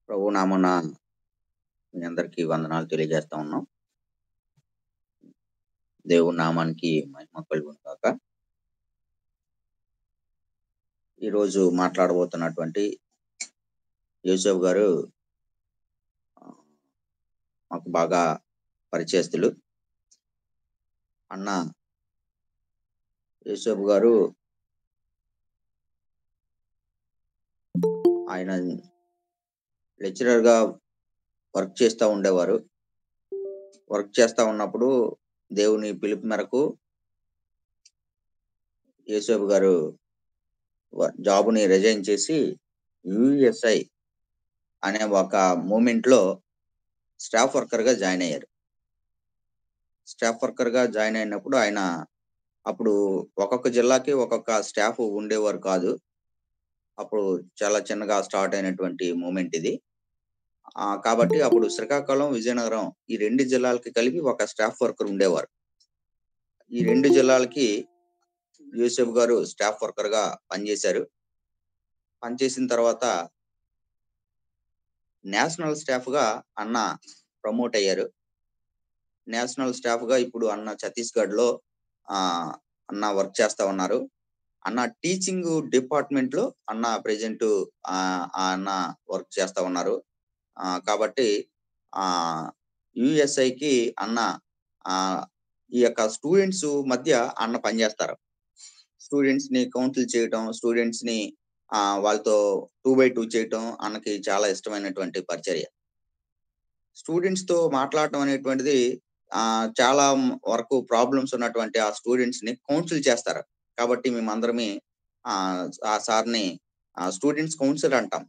ప్రభు నామన మీ అందరికీ వందనాలు తెలియజేస్తా ఉన్నాం దేవుని నామానికి మహిమ కలుగును కాక ఈరోజు మాట్లాడబోతున్నటువంటి యూసఫ్ గారు ఆ, మాకు బాగా పరిచయస్తులు అన్న యూసఫ్ గారు ఆయన లెక్చరర్ గా వర్క్ చేస్తూ ఉండేవారు వర్క్ చేస్తూ ఉన్నప్పుడు దేవుని పిలుపు మేరకు యేసోబు గారు వ- జాబుని రిజైన్ చేసి యుఎస్ఐ అనే ఒక మూమెంట్ లో స్టాఫ్ వర్కర్ గా జాయిన్ అయ్యారు స్టాఫ్ వర్కర్ గా జాయిన్ అయినప్పుడు ఆయన అప్పుడు ఒక్కొక్క జిల్లాకి ఒక్కొక్క స్టాఫ్ ఉండేవారు కాదు అప్పుడు చాలా చిన్నగా స్టార్ట్ అయినటువంటి మూమెంట్ ఇది ఆ, కాబట్టి అప్పుడు శ్రీకాకుళం విజయనగరం ఈ రెండు జిల్లాలకి కలిపి ఒక స్టాఫ్ వర్కర్ ఉండేవారు ఈ రెండు జిల్లాలకి యూసెఫ్ గారు స్టాఫ్ వర్కర్ గా పనిచేశారు పనిచేసిన తర్వాత నేషనల్ స్టాఫ్ గా అన్న ప్రమోట్ అయ్యారు నేషనల్ స్టాఫ్ గా ఇప్పుడు అన్న ఛత్తీస్గఢ్ లో ఆ అన్న వర్క్ చేస్తా ఉన్నారు అన్న టీచింగ్ డిపార్ట్మెంట్ లో అన్న ప్రెసెంట్ అన్న వర్క్ చేస్తా ఉన్నారు ఆ, కాబట్టి ఆ యుఎస్ఐ కి అన్న ఆ ఈ యొక్క స్టూడెంట్స్ మధ్య అన్న పనిచేస్తారు స్టూడెంట్స్ ని కౌన్సిల్ చేయటం స్టూడెంట్స్ ని ఆ వాళ్ళతో టూ బై టూ చేయటం అన్నకి చాలా ఇష్టమైనటువంటి పరిచర్య స్టూడెంట్స్ తో మాట్లాడటం అనేటువంటిది ఆ చాలా వరకు ప్రాబ్లమ్స్ ఉన్నటువంటి ఆ స్టూడెంట్స్ ని కౌన్సిల్ చేస్తారు కాబట్టి మేమందరమే ఆ ఆ సార్ని స్టూడెంట్స్ కౌన్సిల్ అంటాం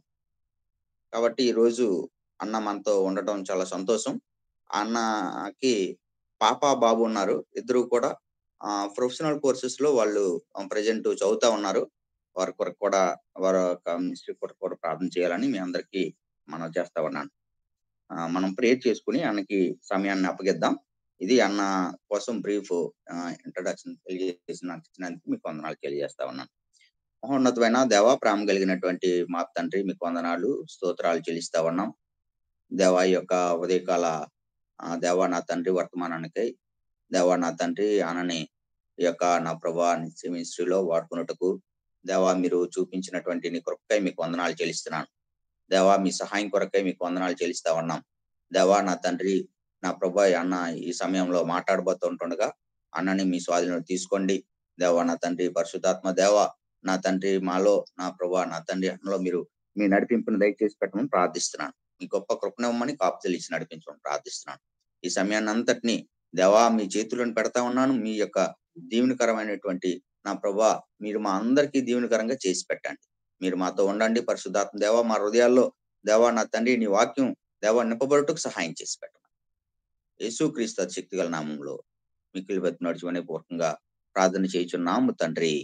కాబట్టి ఈ రోజు అన్న మనతో ఉండటం చాలా సంతోషం ఆ అన్నకి పాప బాబు ఉన్నారు ఇద్దరు కూడా ప్రొఫెషనల్ కోర్సెస్ లో వాళ్ళు ప్రజెంట్ చదువుతా ఉన్నారు వారి కొరకు కూడా వారి యొక్క మినిస్ట్రీ కొరకు కూడా ప్రార్థన చేయాలని మీ అందరికీ మనం చేస్తా ఉన్నాను ఆ, మనం ప్రేర్ చేసుకుని అన్నకి సమయాన్ని అప్పగిద్దాం ఇది అన్న కోసం బ్రీఫ్ ఇంట్రడక్షన్ తెలియజేసిన ఇచ్చినందుకు మీకు వందనాలు తెలియజేస్తా ఉన్నాను మహోన్నతమైన దేవ ప్రేమ కలిగినటువంటి మా తండ్రి మీకు వందనాలు స్తోత్రాలు చెల్లిస్తా ఉన్నాం దేవా ఈ యొక్క ఉదయకాల ఆ, దేవా నా తండ్రి వర్తమానానికై దేవా నా తండ్రి అనని ఈ యొక్క నా ప్రభా మినిస్ట్రీలో వాడుకున్నట్టుకు దేవా మీరు చూపించినటువంటి నీ కొరకై మీకు వందనాలు చెల్లిస్తున్నాను దేవా మీ సహాయం కొరకై మీకు వందనాలు చెల్లిస్తా ఉన్నాం దేవా నా తండ్రి నా ప్రభా ఈ అన్న ఈ సమయంలో మాట్లాడబోతుంటుండగా అన్నని మీ స్వాధీనం తీసుకోండి దేవా నా తండ్రి పరిశుద్ధాత్మ దేవా నా తండ్రి మాలో నా ప్రభా నా తండ్రి అన్నలో మీరు మీ నడిపింపును దయచేసి పెట్టమని ప్రార్థిస్తున్నాను మీ గొప్ప కృపణమ్మని కాపుతలు ఇచ్చి నడిపించమని ప్రార్థిస్తున్నాను ఈ సమయాన్ని అంతటిని దేవా మీ చేతులను పెడతా ఉన్నాను మీ యొక్క దీవెనకరమైనటువంటి నా ప్రభా మీరు మా అందరికీ దీవెనకరంగా చేసి పెట్టండి మీరు మాతో ఉండండి పరిశుద్ధాత్మ దేవా మా హృదయాల్లో దేవా నా తండ్రి నీ వాక్యం దేవా నింపబడుటకు సహాయం చేసి పెట్టమని యేసు క్రీస్తు శక్తి గల నామంలో మిక్కిలి బతి నడుచుకునే పూర్వకంగా ప్రార్థన చేయుచున్నాము తండ్రి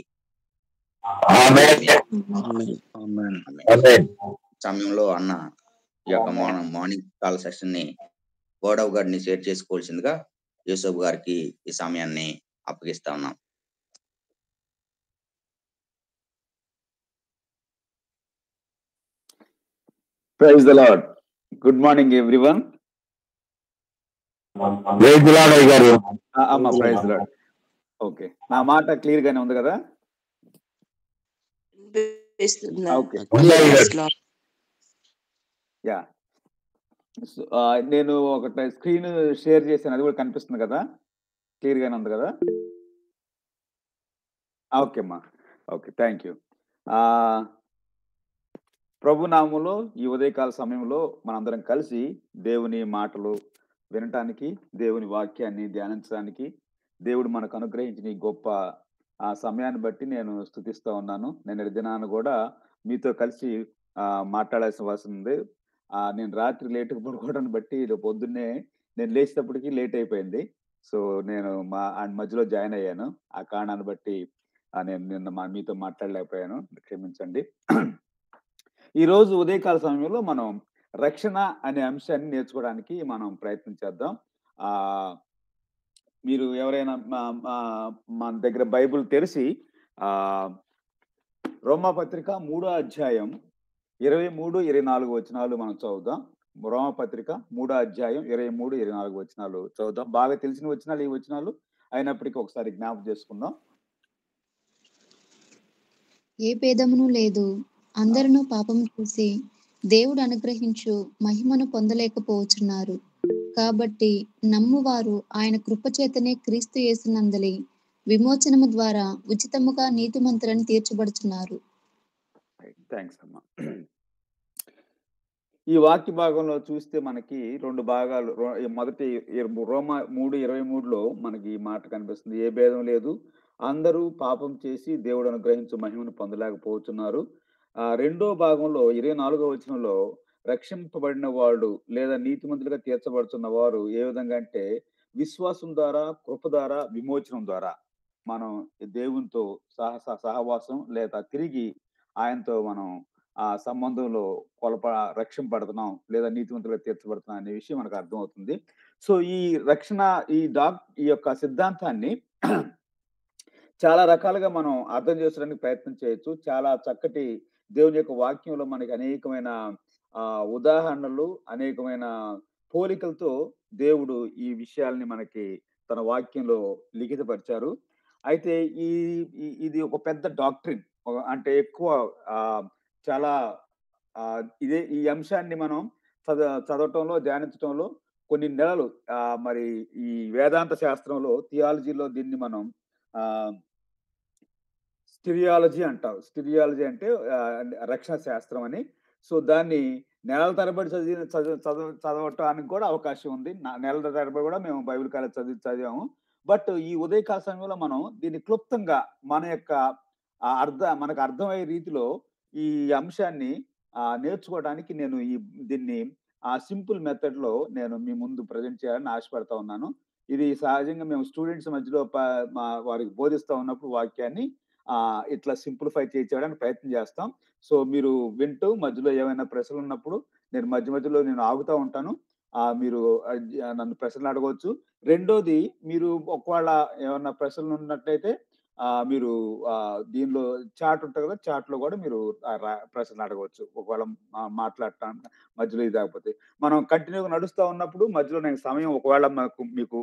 సమయంలో అన్న ఈ యొక్క మార్నింగ్ మార్నింగ్ కాల్ సెషన్ ని గోడవ్ గారిని షేర్ చేసుకోవాల్సిందిగా యూసఫ్ గారికి ఈ సమయాన్ని అప్పగిస్తా ఉన్నాం praise the Lord good morning everyone వేదిలాడయ్య గారు అమ్మా ప్రైజ్ లార్డ్ ఓకే నా మాట క్లియర్ గానే ఉంది కదా ఓకే యా నేను ఒక స్క్రీన్ షేర్ చేశాను అది కూడా కనిపిస్తుంది కదా క్లియర్ గానే ఉంది కదా ఓకే అమ్మా ఓకే థ్యాంక్ యూ ప్రభు నామంలో ఈ ఉదయకాల సమయంలో మనందరం కలిసి దేవుని మాటలు వినటానికి దేవుని వాక్యాన్ని ధ్యానించడానికి దేవుడు మనకు అనుగ్రహించిన ఈ గొప్ప ఆ సమయాన్ని బట్టి నేను స్థుతిస్తా ఉన్నాను నేను దినాన్ని కూడా మీతో కలిసి ఆ, మాట్లాడాల్సిన అవసరం ఉంది ఆ, నేను రాత్రి లేటుగా పడుకోవడాన్ని బట్టి రేపు పొద్దున్నే నేను లేచేటప్పటికి లేట్ అయిపోయింది సో నేను మా ఆయన మధ్యలో జాయిన్ అయ్యాను ఆ కారణాన్ని బట్టి ఆ, నేను నిన్న మా మీతో మాట్లాడలేకపోయాను క్షమించండి ఈ రోజు ఉదయకాల సమయంలో మనం రక్షణ అనే అంశాన్ని నేర్చుకోవడానికి మనం ప్రయత్నం చేద్దాం ఆ మీరు ఎవరైనా మా- మా- మన దగ్గర బైబిల్ తెరిచి ఆ రోమాపత్రిక మూడో అధ్యాయం ఇరవై మూడు ఇరవై నాలుగు వచనాలు మనం చదువుదాం రోమపత్రిక మూడో అధ్యాయం ఇరవై మూడు ఇరవై నాలుగు వచనాలు చదువుదాం బాగా తెలిసిన వచనాలు ఈ వచనాలు అయినప్పటికీ ఒకసారి జ్ఞాపకం చేసుకుందాం ఏ భేదమును లేదు అందరూ పాపం చేసి దేవుడు అనుగ్రహించు మహిమను పొందలేకపోవచ్చున్నారు కాబట్టి నమ్మువారు ఆయన కృపచేతనే క్రీస్తు యేసునందలి విమోచనము ద్వారా ఉచితముగా నీతిమంతులను తీర్చబడుచున్నారు థ్యాంక్స్ అమ్మా ఈ వాక్య భాగంలో చూస్తే మనకి రెండు భాగాలు రో- ఈ మొదటి ఇర- రోమ మూడు ఇరవై మూడులో మనకి ఈ మాట కనిపిస్తుంది ఏ భేదం లేదు అందరూ పాపం చేసి దేవుడు అనుగ్రహించు మహిమను పొందలేకపోతున్నారు ఆ రెండో భాగంలో ఇరవై నాలుగో వచనంలో రక్షింపబడిన వాడు లేదా నీతిమంతులుగా తీర్చబడుతున్న వారు ఏ విధంగా అంటే విశ్వాసం ద్వారా కృప ద్వారా విమోచనం ద్వారా మనం దేవునితో సహ సహ- సహవాసం లేదా తిరిగి ఆయనతో మనం ఆ సంబంధంలో కొలప రక్షింపబడుతున్నాం లేదా నీతివంతులుగా తీర్చబడుతున్నాం అనే విషయం మనకు అర్థమవుతుంది సో ఈ రక్షణ ఈ డాక్ ఈ యొక్క సిద్ధాంతాన్ని చాలా రకాలుగా మనం అర్థం చేసుకోవడానికి ప్రయత్నం చేయొచ్చు చాలా చక్కటి దేవుని యొక్క వాక్యంలో మనకి అనేకమైన ఆ ఉదాహరణలు అనేకమైన పోలికలతో దేవుడు ఈ విషయాల్ని మనకి తన వాక్యంలో లిఖితపరిచారు అయితే ఈ ఈ- ఇది ఒక పెద్ద డాక్ట్రిన్ అంటే ఎక్కువ ఆ చాలా ఆ ఇదే ఈ అంశాన్ని మనం చద చదవటంలో ధ్యానించటంలో కొన్ని నెలలు ఆ మరి ఈ వేదాంత శాస్త్రంలో థియాలజీలో దీన్ని మనం ఆ స్టిరియాలజీ అంటారు స్టిరియాలజీ అంటే ఆ, రక్షణ శాస్త్రం అని సో దాన్ని నెలల తరబడి చదివి చదివ చదవ చదవటానికి కూడా అవకాశం ఉంది నా- నెలల తరబడి కూడా మేము బైబిల్ కాలేజ్ చదివి చదివాము బట్ ఈ ఉదయకాల సమయంలో మనం దీన్ని క్లుప్తంగా మన యొక్క ఆ అర్థ మనకు అర్థమయ్యే రీతిలో ఈ అంశాన్ని ఆ, నేర్చుకోవడానికి నేను ఈ దీన్ని ఆ సింపుల్ మెథడ్ లో నేను మీ ముందు ప్రజెంట్ చేయాలని ఆశపడతా ఉన్నాను ఇది సహజంగా మేము స్టూడెంట్స్ మధ్యలో ప- మా వారికి బోధిస్తా ఉన్నప్పుడు వాక్యాన్ని ఆ ఇట్లా సింప్లిఫై చేయడానికి ప్రయత్నం చేస్తాం సో మీరు వింటూ మధ్యలో ఏమైనా ప్రశ్నలు ఉన్నప్పుడు నేను మధ్య మధ్యలో నేను ఆగుతూ ఉంటాను ఆ మీరు ఆ, జ- నన్ను ప్రశ్నలు అడగవచ్చు రెండోది మీరు ఒకవేళ ఏమైనా ప్రశ్నలు ఉన్నట్టయితే ఆ మీరు ఆ దీనిలో చాట్ ఉంటుంది కదా చాట్ లో కూడా మీరు ఆ రా- ప్రశ్నలు అడగవచ్చు ఒకవేళ మా- మాట్లాడటం మధ్యలో ఇది కాకపోతే మనం కంటిన్యూగా నడుస్తూ ఉన్నప్పుడు మధ్యలో నేను సమయం ఒకవేళ మాకు మీకు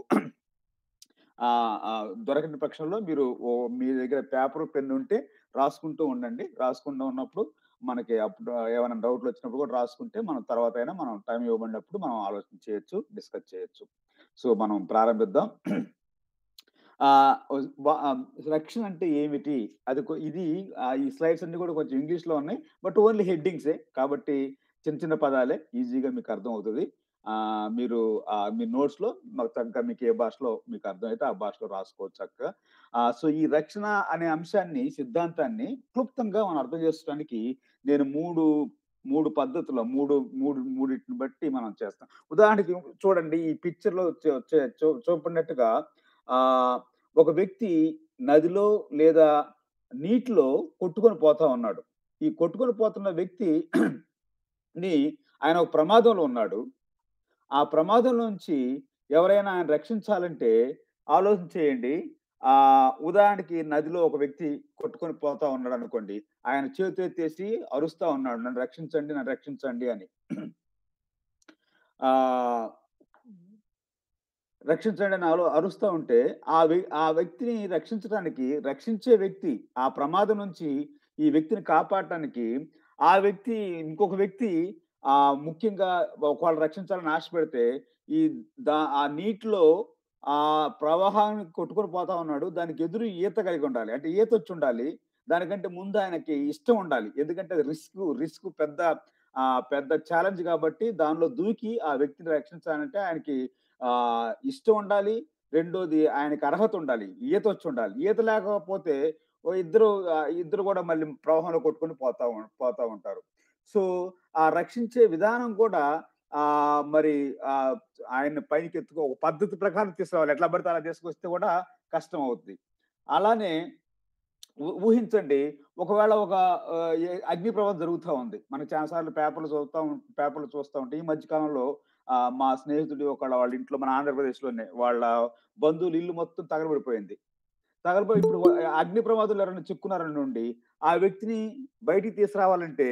ఆ ఆ, దొరకని పక్షంలో మీరు ఓ మీ దగ్గర పేపర్ పెన్ ఉంటే రాసుకుంటూ ఉండండి రాసుకుంటూ ఉన్నప్పుడు మనకి అప్పుడు ఏమైనా డౌట్లు వచ్చినప్పుడు కూడా రాసుకుంటే మనం తర్వాత అయినా మనం టైం ఇవ్వబడినప్పుడు మనం ఆలోచన చేయొచ్చు డిస్కస్ చేయొచ్చు సో మనం ప్రారంభిద్దాం ఆ వా- ఆ, రక్షణ అంటే ఏమిటి అది కొ- ఇది ఆ, ఈ స్లైడ్స్ అన్ని కూడా కొంచెం ఇంగ్లీష్ లో ఉన్నాయి బట్ ఓన్లీ హెడ్డింగ్సే కాబట్టి చిన్న చిన్న పదాలే ఈజీగా మీకు అర్థం అవుతుంది ఆ మీరు ఆ మీ నోట్స్ లో మాకు చక్కగా మీకు ఏ భాషలో మీకు అర్థమైతే ఆ భాషలో రాసుకోవచ్చు చక్కగా ఆ సో ఈ రక్షణ అనే అంశాన్ని సిద్ధాంతాన్ని క్లుప్తంగా మనం అర్థం చేసుకోవడానికి నేను మూడు మూడు పద్ధతుల మూడు మూడు మూడింటిని బట్టి మనం చేస్తాం ఉదాహరణకి చూడండి ఈ పిక్చర్ లో చూ- చూ- చూ- చూపడినట్టుగా ఆ ఒక వ్యక్తి నదిలో లేదా నీటిలో కొట్టుకొని పోతా ఉన్నాడు ఈ కొట్టుకొని పోతున్న వ్యక్తి ని ఆయన ఒక ప్రమాదంలో ఉన్నాడు ఆ ప్రమాదం నుంచి ఎవరైనా ఆయన రక్షించాలంటే ఆలోచన చేయండి ఆ ఉదాహరణకి నదిలో ఒక వ్యక్తి కొట్టుకొని పోతా ఉన్నాడు అనుకోండి ఆయన చేతి ఎత్తేసి అరుస్తా ఉన్నాడు నన్ను రక్షించండి నన్ను రక్షించండి అని ఆ రక్షించండి అని అరు- అరుస్తూ ఉంటే ఆ వ్య- ఆ వ్యక్తిని రక్షించడానికి రక్షించే వ్యక్తి ఆ ప్రమాదం నుంచి ఈ వ్యక్తిని కాపాడటానికి ఆ వ్యక్తి ఇంకొక వ్యక్తి ఆ ముఖ్యంగా ఒకవేళ రక్షించాలని ఆశ పెడితే ఈ దా ఆ నీటిలో ఆ ప్రవాహాన్ని కొట్టుకొని పోతా ఉన్నాడు దానికి ఎదురు ఈత కలిగి ఉండాలి అంటే ఈత వచ్చి ఉండాలి దానికంటే ముందు ఆయనకి ఇష్టం ఉండాలి ఎందుకంటే అది రిస్క్ రిస్క్ పెద్ద ఆ పెద్ద ఛాలెంజ్ కాబట్టి దానిలో దూకి ఆ వ్యక్తిని రక్షించాలంటే ఆయనకి ఆ ఇష్టం ఉండాలి రెండోది ఆయనకి అర్హత ఉండాలి ఈత వచ్చి ఉండాలి ఈత లేకపోతే ఓ ఇద్దరు ఆ ఇద్దరు కూడా మళ్ళీ ప్రవాహంలో కొట్టుకొని పోతా ఉం- పోతా ఉంటారు సో ఆ రక్షించే విధానం కూడా ఆ మరి ఆ ఆయన పైకి ఎత్తుకో ఒక పద్ధతి ప్రకారం తీసుకురావాలి ఎట్లా పడితే అలా తీసుకొస్తే కూడా కష్టం అవుతుంది అలానే ఊ- ఊహించండి ఒకవేళ ఒక ఆ, ఏ- అగ్ని ప్రమాదం జరుగుతూ ఉంది మనకి చాలాసార్లు పేపర్లు చదువుతా ఉం- పేపర్లు చూస్తూ ఉంటే ఈ మధ్య కాలంలో ఆ, మా స్నేహితుడి ఒక వాళ్ళ ఇంట్లో మన ఆంధ్రప్రదేశ్లోనే వాళ్ళ బంధువులు ఇల్లు మొత్తం తగలబడిపోయింది తగలబడి ఇప్పుడు వా- అగ్ని ప్రమాదంలో ఎవరైనా చిక్కున్నారని నుండి ఆ వ్యక్తిని బయటికి తీసుకురావాలంటే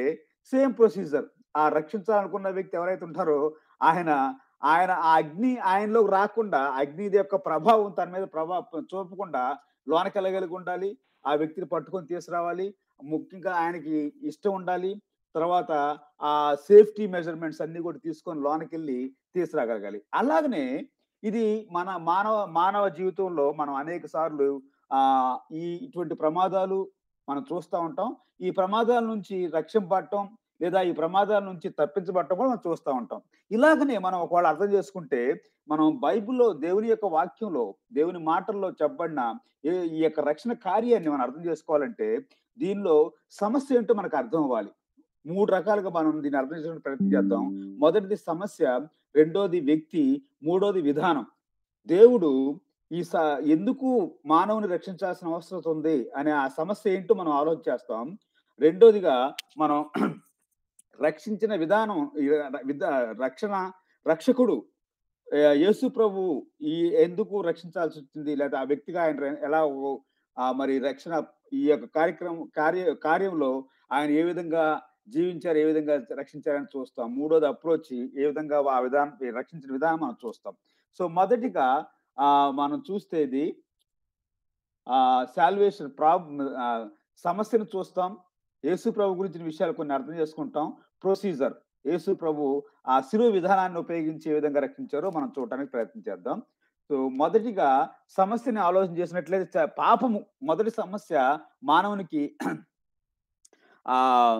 సేమ్ ప్రొసీజర్ ఆ రక్షించాలనుకున్న వ్యక్తి ఎవరైతే ఉంటారో ఆయన ఆయన ఆ అగ్ని ఆయనలోకి రాకుండా అగ్ని యొక్క ప్రభావం తన మీద ప్రభావం చూపకుండా లోనకి వెళ్ళగలిగి ఉండాలి ఆ వ్యక్తిని పట్టుకొని తీసుకురావాలి ముఖ్యంగా ఆయనకి ఇష్టం ఉండాలి తర్వాత ఆ సేఫ్టీ మెజర్మెంట్స్ అన్ని కూడా తీసుకొని లోనకి వెళ్ళి తీసుకురాగలగాలి అలాగనే ఇది మన మానవ మానవ జీవితంలో మనం అనేక సార్లు ఆ ఈ ఇటువంటి ప్రమాదాలు మనం చూస్తూ ఉంటాం ఈ ప్రమాదాల నుంచి రక్షింపడటం లేదా ఈ ప్రమాదాల నుంచి తప్పించబడటం కూడా మనం చూస్తూ ఉంటాం ఇలాగనే మనం ఒకవేళ అర్థం చేసుకుంటే మనం బైబిల్లో దేవుని యొక్క వాక్యంలో దేవుని మాటల్లో చెప్పబడిన ఏ- ఈ యొక్క రక్షణ కార్యాన్ని మనం అర్థం చేసుకోవాలంటే దీనిలో సమస్య ఏంటో మనకు అర్థం అవ్వాలి మూడు రకాలుగా మనం దీన్ని అర్థం చేసుకోవడానికి ప్రయత్నం చేద్దాం మొదటిది సమస్య రెండోది వ్యక్తి మూడోది విధానం దేవుడు ఈ స ఎందుకు మానవుని రక్షించాల్సిన అవసరం ఉంది అనే ఆ సమస్య ఏంటో మనం ఆలోచన చేస్తాం రెండోదిగా మనం రక్షించిన విధానం ఈ ర- విధ రక్షణ రక్షకుడు ఆ, యేసు ప్రభు ఈ ఎందుకు రక్షించాల్సి వచ్చింది లేదా ఆ వ్యక్తిగా ఆయన రె- ఎలా ఓ- ఆ మరి రక్షణ ఈ యొక్క కార్యక్రమం కార్య కార్యంలో ఆయన ఏ విధంగా జీవించారు ఏ విధంగా రక్షించారని చూస్తాం మూడోది అప్రోచ్ ఏ విధంగా ఆ విధానం ఈ రక్షించిన విధానం మనం చూస్తాం సో మొదటిగా ఆ మనం చూస్తే ఇది ఆ శాల్వేషన్ ప్రాబ్ ఆ, సమస్యను చూస్తాం యేసు ప్రభు గురించిన విషయాలు కొన్ని అర్థం చేసుకుంటాం ప్రొసీజర్ యేసు ప్రభు ఆ శిలువ విధానాన్ని ఉపయోగించి ఏ విధంగా రక్షించారో మనం చూడటానికి ప్రయత్నం చేద్దాం సో మొదటిగా సమస్యని ఆలోచన చేసినట్లయితే చ- పాపము మొదటి సమస్య మానవునికి ఆ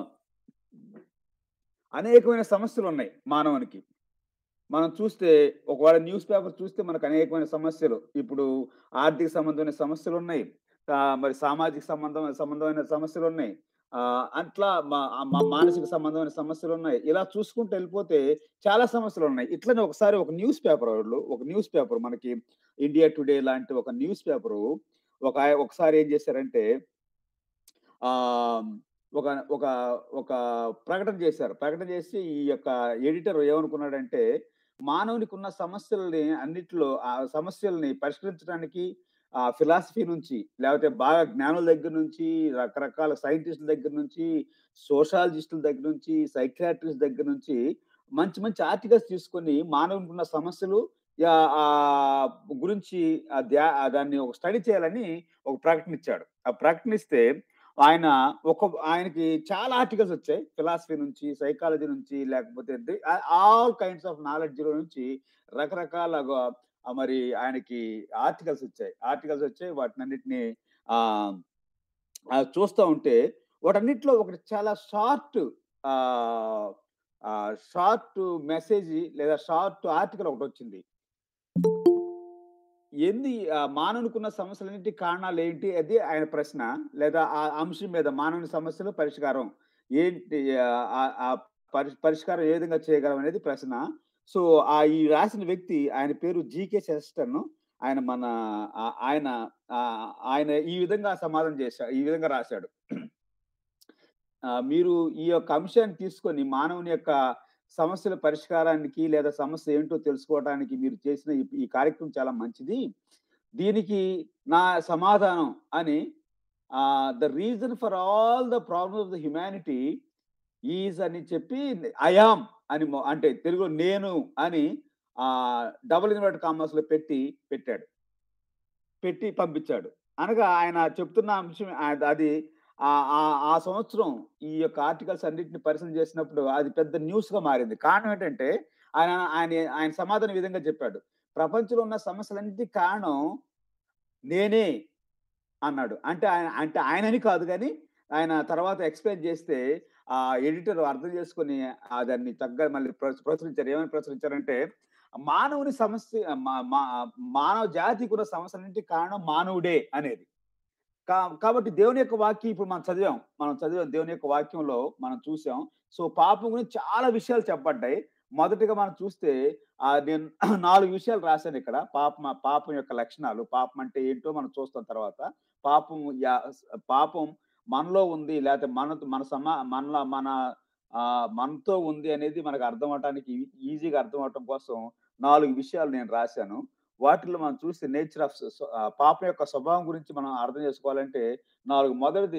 అనేకమైన సమస్యలు ఉన్నాయి మానవునికి మనం చూస్తే ఒకవేళ న్యూస్ పేపర్ చూస్తే మనకు అనేకమైన సమస్యలు ఇప్పుడు ఆర్థిక సంబంధమైన సమస్యలు ఉన్నాయి ఆ, మరి సామాజిక సంబంధం సంబంధమైన సమస్యలు ఉన్నాయి ఆ, అట్లా మా- ఆ మా- మానసిక సంబంధమైన సమస్యలు ఉన్నాయి ఇలా చూసుకుంటూ వెళ్ళిపోతే చాలా సమస్యలు ఉన్నాయి ఇట్లనే ఒకసారి ఒక న్యూస్ పేపర్ వాళ్ళు ఒక న్యూస్ పేపర్ మనకి ఇండియా టుడే లాంటి ఒక న్యూస్ పేపరు ఒక ఆయ- ఒకసారి ఏం చేశారంటే ఆ ఒక ఒక ఒక ప్రకటన చేశారు ప్రకటన చేసి ఈ యొక్క ఎడిటర్ ఏమనుకున్నాడంటే మానవునికి ఉన్న సమస్యల్ని అన్నిటిలో ఆ సమస్యల్ని పరిష్కరించడానికి ఆ ఫిలాసఫీ నుంచి లేకపోతే బాగా జ్ఞానుల దగ్గర నుంచి రకరకాల సైంటిస్టుల దగ్గర నుంచి సోషాలజిస్టుల దగ్గర నుంచి సైక్రాట్రిస్ట్ దగ్గర నుంచి మంచి మంచి ఆర్టికల్స్ తీసుకొని మానవునికి ఉన్న సమస్యలు యా- ఆ గురించి ఆ ధ్యా ఆ దాన్ని ఒక స్టడీ చేయాలని ఒక ప్రకటన ఇచ్చాడు ఆ ప్రకటన ఇస్తే ఆయన ఒక ఆయనకి చాలా ఆర్టికల్స్ వచ్చాయి ఫిలాసఫీ నుంచి సైకాలజీ నుంచి లేకపోతే ఆల్ కైండ్స్ ఆఫ్ నాలెడ్జ్ నుంచి రకరకాల గ- ఆ మరి ఆయనకి ఆర్టికల్స్ వచ్చాయి ఆర్టికల్స్ వచ్చాయి వాటినన్నిటిని ఆ ఆ చూస్తూ ఉంటే వాటన్నిటిలో ఒకటి చాలా షార్ట్ షార్ట్ మెసేజ్ లేదా షార్ట్ ఆర్టికల్ ఒకటి వచ్చింది ఏంది ఆ మానవునికున్న సమస్యలన్నింటి కారణాలు ఏంటి అది ఆయన ప్రశ్న లేదా ఆ అంశం మీద మానవుని సమస్యలు పరిష్కారం ఏంటి ఆ- ఆ- ఆ పరి- పరిష్కారం ఏ విధంగా చేయగలం అనేది ప్రశ్న సో ఆ ఈ రాసిన వ్యక్తి ఆయన పేరు జీకే సెస్టన్ ఆయన మన ఆ- ఆయన ఆ, ఆయన ఈ విధంగా సమాధానం చేశాడు ఈ విధంగా రాశాడు ఆ, మీరు ఈ యొక్క అంశాన్ని తీసుకొని మానవుని యొక్క సమస్యల పరిష్కారానికి లేదా సమస్య ఏంటో తెలుసుకోవడానికి మీరు చేసిన ఈ- ఈ కార్యక్రమం చాలా మంచిది దీనికి నా సమాధానం అని the reason for all the problem of the humanity is అని చెప్పి ఐఆమ్ అని మొ- అంటే తెలుగులో నేను అని ఆ డబుల్ ఇన్వర్ట్ కామర్స్ లో పెట్టి పెట్టాడు పెట్టి పంపించాడు అనగా ఆయన చెప్తున్న అంశం ఆ- అది ఆ- ఆ- ఆ సంవత్సరం ఈ యొక్క ఆర్టికల్స్ అన్నింటిని పరిశీలన చేసినప్పుడు అది పెద్ద న్యూస్ గా మారింది కారణం ఏంటంటే ఆయన ఆయన ఆయన సమాధానం ఈ విధంగా చెప్పాడు ప్రపంచంలో ఉన్న సమస్యలన్నిటి కారణం నేనే అన్నాడు అంటే ఆయన అంటే ఆయనని కాదు కానీ ఆయన తర్వాత ఎక్స్ప్లెయిన్ చేస్తే ఆ ఎడిటర్ అర్థం చేసుకొని ఆ దాన్ని తగ్గ మళ్ళీ ప్ర- ప్రచురించారు ఏమని ప్రచురించారంటే మానవుని సమస్య మా- మా- మానవ జాతికి ఉన్న సమస్యలన్నింటి కారణం మానవుడే అనేది కా- కాబట్టి దేవుని యొక్క వాక్యం ఇప్పుడు మనం చదివాం మనం చదివాం దేవుని యొక్క వాక్యంలో మనం చూసాం సో పాపం గురించి చాలా విషయాలు చెప్పబడ్డాయి మొదటిగా మనం చూస్తే ఆ నేను నాలుగు విషయాలు రాశాను ఇక్కడ పాపం పాపం యొక్క లక్షణాలు పాపం అంటే ఏంటో మనం చూస్తాం తర్వాత పాపం యా- పాపం మనలో ఉంది లేకపోతే మన మన సమా మనలో మన ఆ, మనతో ఉంది అనేది మనకు అర్థం అవటానికి ఈజీగా అర్థం అవటం కోసం నాలుగు విషయాలు నేను రాశాను వాటిలో మనం చూస్తే నేచర్ ఆఫ్ పాపం యొక్క స్వభావం గురించి మనం అర్థం చేసుకోవాలంటే నాలుగు మొదటిది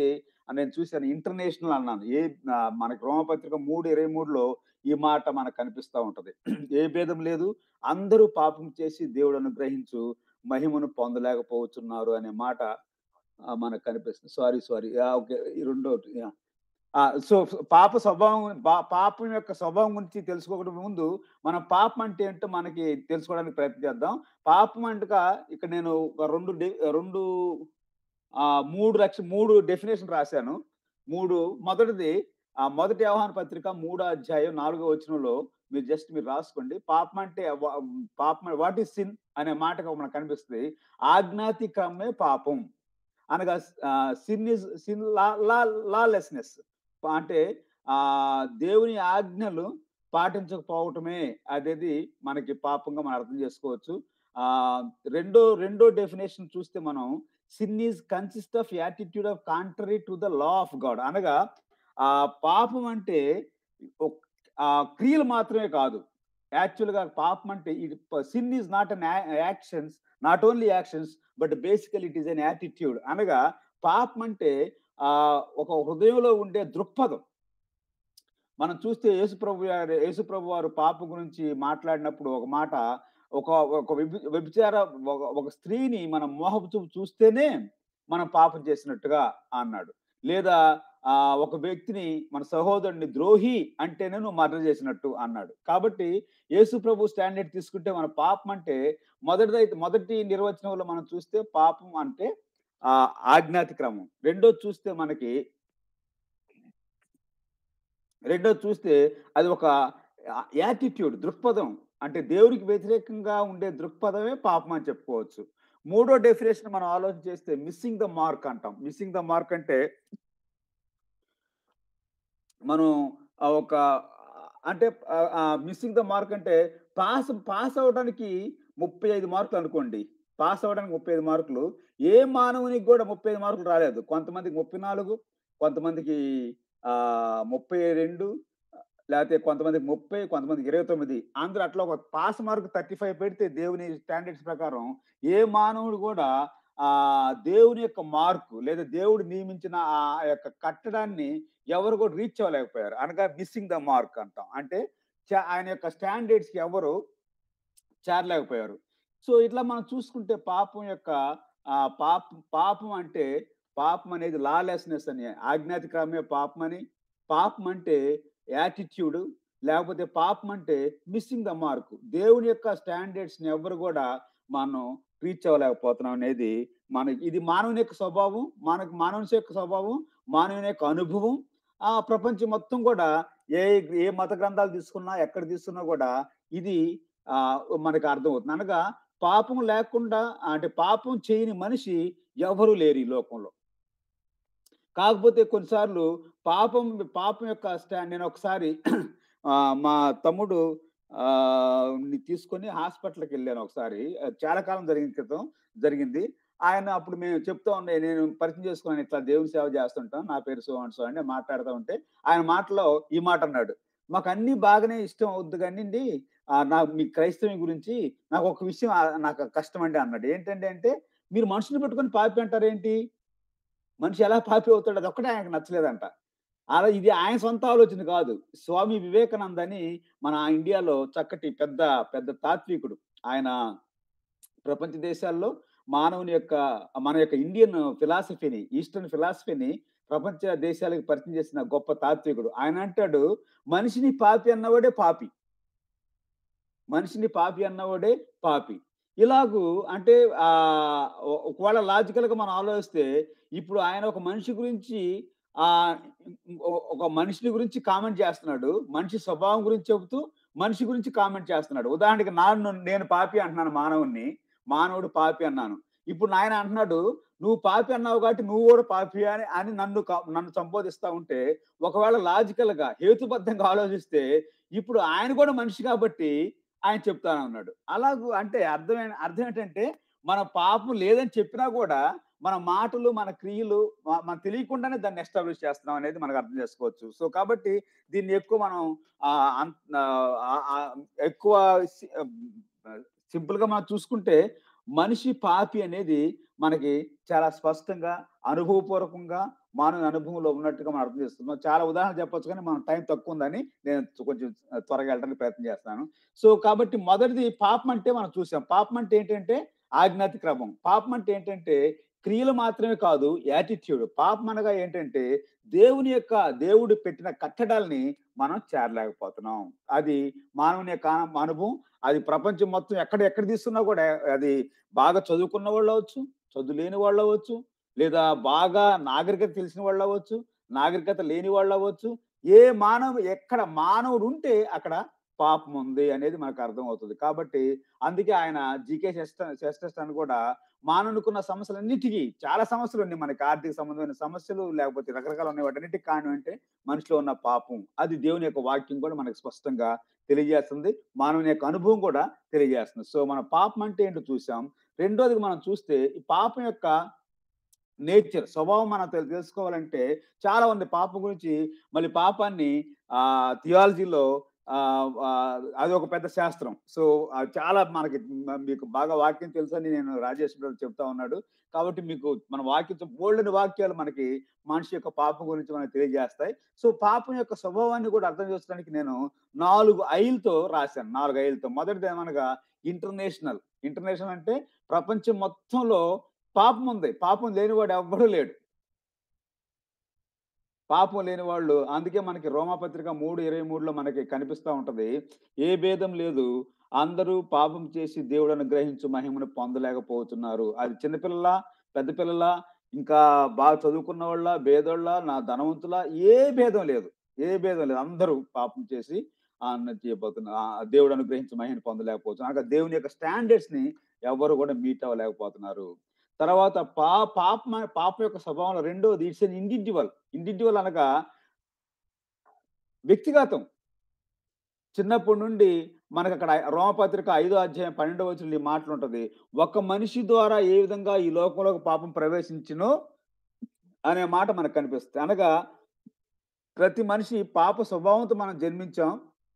నేను చూశాను ఇంటర్నేషనల్ అన్నాను ఏ ఆ, మనకి రోమపత్రిక మూడు ఇరవై మూడులో ఈ మాట మనకు కనిపిస్తూ ఉంటది ఏ భేదం లేదు అందరూ పాపం చేసి దేవుడు అనుగ్రహించు మహిమను పొందలేకపోతున్నారు అనే మాట ఆ, మనకు కనిపిస్తుంది సారీ సారీ ఓకే ఈ రెండో యా. ఆ, సో పాప స్వభావం పా- పాపం యొక్క స్వభావం గురించి తెలుసుకోవడం ముందు మనం పాపం అంటే ఏంటో మనకి తెలుసుకోవడానికి ప్రయత్నం చేద్దాం పాపం అంటగా ఇక్కడ నేను ఒక రెండు డే- రెండు ఆ, మూడు లక్ష మూడు డెఫినేషన్ రాశాను మూడు మొదటిది ఆ మొదటి వ్యవహార పత్రిక మూడో అధ్యాయం నాలుగో వచనంలో మీరు జస్ట్ మీరు రాసుకోండి పాపం అంటే వా- పాపం వాట్ ఈస్ సిన్ అనే మాట మనకు కనిపిస్తుంది ఆజ్ఞాతికమే పాపం అనగా సిన్ ఇస్ సిన్ లాలెస్నెస్ అంటే ఆ దేవుని ఆజ్ఞలు పాటించకపోవటమే అనేది మనకి పాపంగా మనం అర్థం చేసుకోవచ్చు ఆ రెండో రెండో డెఫినేషన్ చూస్తే మనం sin is consist of attitude of contrary to the law of God అనగా ఆ పాపం అంటే ఒక- ఆ క్రియలు మాత్రమే కాదు యాక్చువల్ గా పాపం అంటే ఇది sin is not an actions not only actions but basically it is an attitude అనగా పాపం అంటే ఆ ఒక హృదయంలో ఉండే దృక్పథం మనం చూస్తే యేసుప్రభు గారు యేసుప్రభు వారు పాపం గురించి మాట్లాడినప్పుడు ఒక మాట ఒక ఒక వ్యభి- వ్యభిచార ఒక- ఒక స్త్రీని మనం మోహపు చూపు చూస్తేనే మనం పాపం చేసినట్టుగా అన్నాడు లేదా ఆ ఒక వ్యక్తిని మన సహోదరుని ద్రోహి అంటేనే నువ్వు మర్డర్ చేసినట్టు అన్నాడు కాబట్టి యేసు ప్రభు స్టాండర్డ్ తీసుకుంటే మన పాపం అంటే మొదటిదైతే మొదటి నిర్వచనంలో మనం చూస్తే పాపం అంటే ఆ ఆజ్ఞాతిక్రమం రెండోది చూస్తే మనకి రెండోది చూస్తే అది ఒక యాటిట్యూడ్ దృక్పథం అంటే దేవుడికి వ్యతిరేకంగా ఉండే దృక్పథమే పాపం అని చెప్పుకోవచ్చు మూడో డెఫినేషన్ మనం ఆలోచన చేస్తే మిస్సింగ్ ద మార్క్ అంటాం మిస్సింగ్ ద మార్క్ అంటే మనం ఆ ఒక అంటే మిస్సింగ్ ద మార్క్ అంటే పాస్ పాస్ అవడానికి ముప్పై ఐదు మార్కులు అనుకోండి పాస్ అవ్వడానికి ముప్పై ఐదు మార్కులు ఏ మానవునికి కూడా ముప్పై ఐదు మార్కులు రాలేదు కొంతమందికి ముప్పై నాలుగు కొంతమందికి ఆ ముప్పై రెండు లేకపోతే కొంతమందికి ముప్పై కొంతమందికి ఇరవై తొమ్మిది అందరూ అట్లా ఒక పాస్ మార్క్ థర్టీ ఫైవ్ పెడితే దేవుని స్టాండర్డ్స్ ప్రకారం ఏ మానవుడు కూడా ఆ దేవుని యొక్క మార్కు లేదా దేవుడు నియమించిన ఆ యొక్క కట్టడాన్ని ఎవరు కూడా రీచ్ అవ్వలేకపోయారు అనగా మిస్సింగ్ ద మార్క్ అంటాం అంటే చా- ఆయన యొక్క స్టాండర్డ్స్ కి ఎవరు చేరలేకపోయారు సో ఇట్లా మనం చూసుకుంటే పాపం యొక్క ఆ పాపం పాపం అంటే పాపం అనేది లాలెస్నెస్ అని ఆజ్ఞాతిక్రమే పాపం అని పాపం అంటే యాటిట్యూడ్ లేకపోతే పాపం అంటే మిస్సింగ్ ద మార్క్ దేవుని యొక్క స్టాండర్డ్స్ ని ఎవరు కూడా మనం రీచ్ అవ్వలేకపోతున్నాం అనేది మనకి ఇది మానవుని యొక్క స్వభావం మనకు మానవుని యొక్క స్వభావం మానవుని యొక్క అనుభవం ఆ ప్రపంచం మొత్తం కూడా ఏ ఏ మత గ్రంథాలు తీసుకున్నా ఎక్కడ తీసుకున్నా కూడా ఇది ఆ మనకు అర్థమవుతుంది అనగా పాపం లేకుండా అంటే పాపం చేయని మనిషి ఎవరు లేరు ఈ లోకంలో కాకపోతే కొన్నిసార్లు పాపం పాపం యొక్క స్టాండ్ నేను ఒకసారి ఆ, మా తమ్ముడు ఆ, ని తీసుకొని హాస్పిటల్కి వెళ్ళాను ఒకసారి ఆ, చాలా కాలం జరిగిన క్రితం జరిగింది ఆయన అప్పుడు మేము చెప్తా ఉండే నేను పరిచయం చేసుకున్నాను ఇట్లా దేవుని సేవ చేస్తుంటాం నా పేరు సో అండ్ సో అంటే మాట్లాడుతూ ఉంటే ఆయన మాటలో ఈ మాట అన్నాడు మాకు అన్ని బాగానే ఇష్టం అవుద్ది కానివ్వండి ఆ, నా మీ క్రైస్తవం గురించి నాకు ఒక విషయం ఆ, నాకు కష్టం అండి అన్నాడు ఏంటంటే అంటే మీరు మనుషుని పెట్టుకొని పాపి అంటారు ఏంటి మనిషి ఎలా పాపి అవుతాడు అది ఒక్కటే ఆయనకు నచ్చలేదంట అలా ఇది ఆయన సొంత ఆలోచన కాదు స్వామి వివేకానంద అని మన ఇండియాలో చక్కటి పెద్ద పెద్ద తాత్వికుడు ఆయన ప్రపంచ దేశాల్లో మానవుని యొక్క మన యొక్క ఇండియన్ ఫిలాసఫీని ఈస్టర్న్ ఫిలాసఫీని ప్రపంచ దేశాలకు పరిచయం చేసిన గొప్ప తాత్వికుడు ఆయన అంటాడు మనిషిని పాపి అన్నవాడే పాపి మనిషిని పాపి అన్నవాడే పాపి ఇలాగూ అంటే ఆ ఒ- ఒకవేళ లాజికల్ గా మనం ఆలోచిస్తే ఇప్పుడు ఆయన ఒక మనిషి గురించి ఆ ఇంకో- ఒక మనిషిని గురించి కామెంట్ చేస్తున్నాడు మనిషి స్వభావం గురించి చెబుతూ మనిషి గురించి కామెంట్ చేస్తున్నాడు ఉదాహరణకి నాన్ను నేను పాపి అంటున్నాను మానవుణ్ణి మానవుడు పాపి అన్నాను ఇప్పుడు నాయన అంటున్నాడు నువ్వు పాపి అన్నావు కాబట్టి నువ్వు కూడా పాపి అని అని నన్ను క- నన్ను సంబోధిస్తా ఉంటే ఒకవేళ లాజికల్ గా హేతుబద్ధంగా ఆలోచిస్తే ఇప్పుడు ఆయన కూడా మనిషి కాబట్టి ఆయన చెప్తాను అన్నాడు అలాగూ అంటే అర్థమైన అర్థం ఏంటంటే మన పాపం లేదని చెప్పినా కూడా మన మాటలు మన క్రియలు మ- మనం తెలియకుండానే దాన్ని ఎస్టాబ్లిష్ చేస్తున్నాం అనేది మనకు అర్థం చేసుకోవచ్చు సో కాబట్టి దీన్ని ఎక్కువ మనం ఆ, అన్- ఆ, ఆ, ఎక్కువ సింపుల్ గా మనం చూసుకుంటే మనిషి పాపి అనేది మనకి చాలా స్పష్టంగా అనుభవపూర్వకంగా మానవ అనుభవంలో ఉన్నట్టుగా మనం అర్థం చేస్తున్నాం చాలా ఉదాహరణ చెప్పొచ్చు కానీ మనం టైం తక్కువ ఉందని నేను కొంచెం త్వరగా వెళ్ళడానికి ప్రయత్నం చేస్తాను సో కాబట్టి మొదటిది పాపం అంటే మనం చూసాం పాపం అంటే ఏంటంటే ఆజ్ఞాతి క్రమం పాపం అంటే ఏంటంటే క్రియలు మాత్రమే కాదు యాటిట్యూడ్ పాపం అనగా ఏంటంటే దేవుని యొక్క దేవుడు పెట్టిన కట్టడాల్ని మనం చేరలేకపోతున్నాం అది మానవుని యొక్క ఆన- అనుభవం అది ప్రపంచం మొత్తం ఎక్కడ ఎక్కడ తీసుకున్నా కూడా అది బాగా చదువుకున్న వాళ్ళు అవ్వచ్చు చదువు లేని వాళ్ళు అవ్వచ్చు లేదా బాగా నాగరికత తెలిసిన వాళ్ళు అవ్వచ్చు నాగరికత లేని వాళ్ళు అవ్వచ్చు ఏ మానవ ఎక్కడ మానవుడు ఉంటే అక్కడ పాపం ఉంది అనేది మనకు అర్థం అవుతుంది కాబట్టి అందుకే ఆయన జీకే శెస్టెస్ట్ అని కూడా మానవుకున్న సమస్యలన్నిటికీ చాలా సమస్యలు ఉన్నాయి మనకి ఆర్థిక సంబంధమైన సమస్యలు లేకపోతే రకరకాల ఉన్నాయి వాటన్నిటికి కారణం అంటే మనిషిలో ఉన్న పాపం అది దేవుని యొక్క వాక్యం కూడా మనకు స్పష్టంగా తెలియజేస్తుంది మానవుని యొక్క అనుభవం కూడా తెలియజేస్తుంది సో మన పాపం అంటే ఏంటో చూసాం రెండోది మనం చూస్తే ఈ పాపం యొక్క నేచర్ స్వభావం మనం తెలు- తెలుసుకోవాలంటే చాలా ఉంది పాపం గురించి మళ్ళీ పాపాన్ని ఆ థియాలజీలో ఆ ఆ, అది ఒక పెద్ద శాస్త్రం సో ఆ, చాలా మనకి మ- మీకు బాగా వాక్యం తెలుసని నేను రాజేష్ గారు చెప్తా ఉన్నాడు కాబట్టి మీకు మన వాక్యం బోల్డెన్ వాక్యాలు మనకి మనిషి యొక్క పాపం గురించి మనకు తెలియజేస్తాయి సో పాపం యొక్క స్వభావాన్ని కూడా అర్థం చేసుకోవడానికి నేను నాలుగు ఐలతో రాశాను నాలుగు ఐలతో మొదటిది ఏమనగా ఇంటర్నేషనల్ ఇంటర్నేషనల్ అంటే ప్రపంచం మొత్తంలో పాపం ఉంది పాపం లేనివాడు ఎవ్వడూ లేడు పాపం లేని వాళ్ళు అందుకే మనకి రోమాపత్రిక మూడు ఇరవై మూడులో మనకి కనిపిస్తూ ఉంటది ఏ భేదం లేదు అందరూ పాపం చేసి దేవుడు అనుగ్రహించు మహిమను పొందలేకపోతున్నారు అది చిన్నపిల్లల పెద్ద పిల్లల ఇంకా బాగా చదువుకున్న వాళ్ళ భేదోళ్ళ నా ధనవంతుల ఏ భేదం లేదు ఏ భేదం లేదు అందరూ పాపం చేసి ఆ అన్న చేయబోతున్నారు ఆ దేవుడు అనుగ్రహించి మహిమను పొందలేకపోతున్నారు అనగా దేవుని యొక్క స్టాండర్డ్స్ ని ఎవరు కూడా మీట్ అవ్వలేకపోతున్నారు తర్వాత పా పాప పాప యొక్క స్వభావంలో రెండోది ఇట్స్ ఎన్ ఇండివిజువల్ ఇండివిజువల్ అనగా వ్యక్తిగతం చిన్నప్పటి నుండి మనకు అక్కడ రోమపత్రిక ఐదో అధ్యాయం పన్నెండవ వచ్చిన ఈ మాటలు ఉంటది ఒక మనిషి ద్వారా ఏ విధంగా ఈ లోకంలోకి పాపం ప్రవేశించినో అనే మాట మనకు కనిపిస్తుంది అనగా ప్రతి మనిషి పాప స్వభావంతో మనం జన్మించాం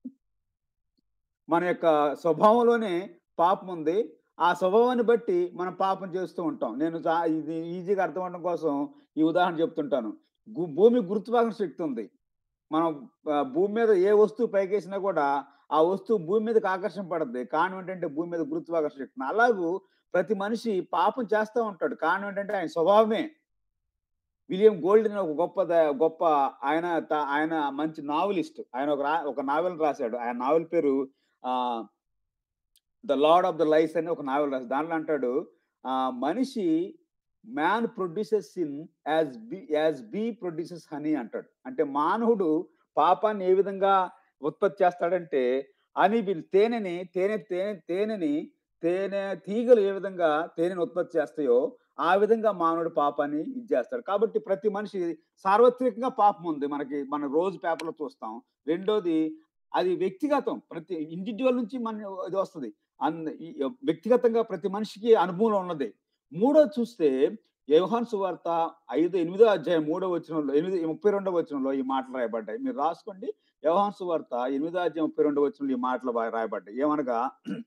మన యొక్క స్వభావంలోనే పాపం ఉంది ఆ స్వభావాన్ని బట్టి మనం పాపం చేస్తూ ఉంటాం నేను చా- ఇది ఈజీగా అర్థం అవడం కోసం ఈ ఉదాహరణ చెప్తుంటాను గు- భూమి గురుత్వాకర్షణ శక్తి ఉంది మనం ఆ, భూమి మీద ఏ వస్తువు పైకేసినా కూడా ఆ వస్తువు భూమి మీదకి ఆకర్షణ పడుతుంది కారణం ఏంటంటే భూమి మీద గురుత్వాకర్షణ శక్తి అలాగూ ప్రతి మనిషి పాపం చేస్తూ ఉంటాడు కారణం ఏంటంటే ఆయన స్వభావమే విలియం గోల్డ్ అనే ఒక గొప్ప ద- గొప్ప ఆయన త- ఆయన మంచి నావలిస్ట్ ఆయన ఒక రా- ఒక నావెల్ రాశాడు ఆయన నావెల్ పేరు ఆ the Lord of the life అని ఒక నావెల్ రాశాడు దాంట్లో అంటాడు ఆ మనిషి man produces in as bee as bee produces honey అంటాడు అంటే మానవుడు పాపాన్ని ఏ విధంగా ఉత్పత్తి చేస్తాడంటే అని తేనెని తేనె తేనె తేనెని తేనె తీగలు ఏ విధంగా తేనెని ఉత్పత్తి చేస్తాయో ఆ విధంగా మానవుడు పాపాన్ని ఇది చేస్తాడు కాబట్టి ప్రతి మనిషి సార్వత్రికంగా పాపం ఉంది మనకి మన రోజు పేపర్లో చూస్తాం రెండోది అది వ్యక్తిగతం ప్రతి ఇండివిజువల్ నుంచి మన ఇది వస్తుంది అన్ ఈ వ్యక్తిగతంగా ప్రతి మనిషికి అనుభవం ఉన్నది మూడోది చూస్తే యోహాన్ సువార్త ఐదు ఎనిమిదో అధ్యాయం మూడో వచనంలో ఎనిమిది ముప్పై రెండో వచనంలో ఈ మాటలు రాయబడ్డాయి మీరు రాసుకోండి యోహాన్ సువార్త ఎనిమిదో అధ్యాయం ముప్పై రెండో వచనంలో ఈ మాటలు బా- రాయబడ్డాయి ఏమనగా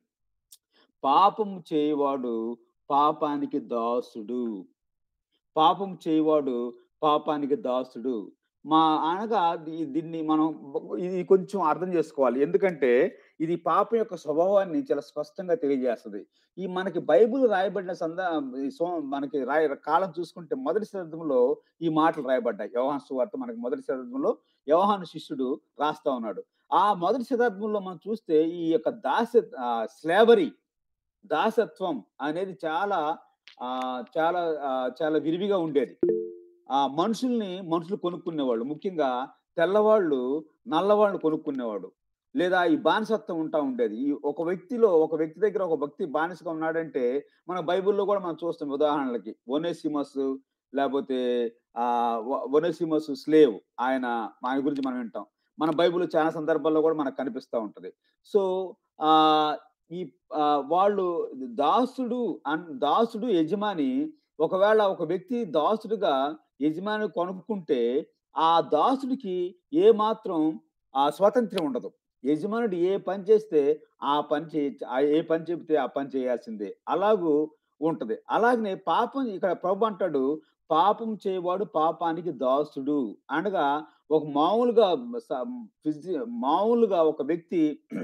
పాపము చేయవాడు పాపానికి దాసుడు పాపం చేయవాడు పాపానికి దాసుడు మా అనగా దీ- దీన్ని మనం ఇది కొంచెం అర్థం చేసుకోవాలి ఎందుకంటే ఇది పాపం యొక్క స్వభావాన్ని చాలా స్పష్టంగా తెలియజేస్తుంది ఈ మనకి బైబిల్ రాయబడిన సందా ఈ సో- మనకి రాయ కాలం చూసుకుంటే మొదటి శతాబ్దంలో ఈ మాటలు రాయబడ్డాయి యోహాను సువార్త మనకి మొదటి శతాబ్దంలో యోహాను శిష్యుడు రాస్తా ఉన్నాడు ఆ మొదటి శతాబ్దంలో మనం చూస్తే ఈ యొక్క దాస స్లేవరీ దాసత్వం అనేది చాలా ఆ చాలా ఆ, చాలా విరివిగా ఉండేది ఆ మనుషుల్ని మనుషులు కొనుక్కునేవాళ్ళు ముఖ్యంగా తెల్లవాళ్ళు నల్లవాళ్ళు కొనుక్కునేవాడు లేదా ఈ బానిసత్వం ఉంటా ఉండేది ఈ ఒక వ్యక్తిలో ఒక వ్యక్తి దగ్గర ఒక వ్యక్తి బానిసగా ఉన్నాడంటే మన బైబిల్లో కూడా మనం చూస్తాం ఉదాహరణలకి ఒనేసిమస్ లేకపోతే ఆ ఒనేసిమస్ స్లేవ్ ఆయన ఆయన గురించి మనం వింటాం మన బైబిల్ చాలా సందర్భాల్లో కూడా మనకు కనిపిస్తూ ఉంటది సో ఆ ఈ ఆ, వాళ్ళు దాసుడు అన్ దాసుడు యజమాని ఒకవేళ ఒక వ్యక్తి దాసుడుగా యజమాని కొనుక్కుంటే ఆ దాసుడికి ఏ మాత్రం ఆ స్వాతంత్ర్యం ఉండదు యజమానుడు ఏ పని చేస్తే ఆ పని చే ఆ ఏ పని చెబితే ఆ పని చేయాల్సిందే అలాగూ ఉంటది అలాగనే పాపం ఇక్కడ ప్రభు అంటాడు పాపం చేయవాడు పాపానికి దాసుడు అనగా ఒక మామూలుగా స- ఫిజి- మామూలుగా ఒక వ్యక్తి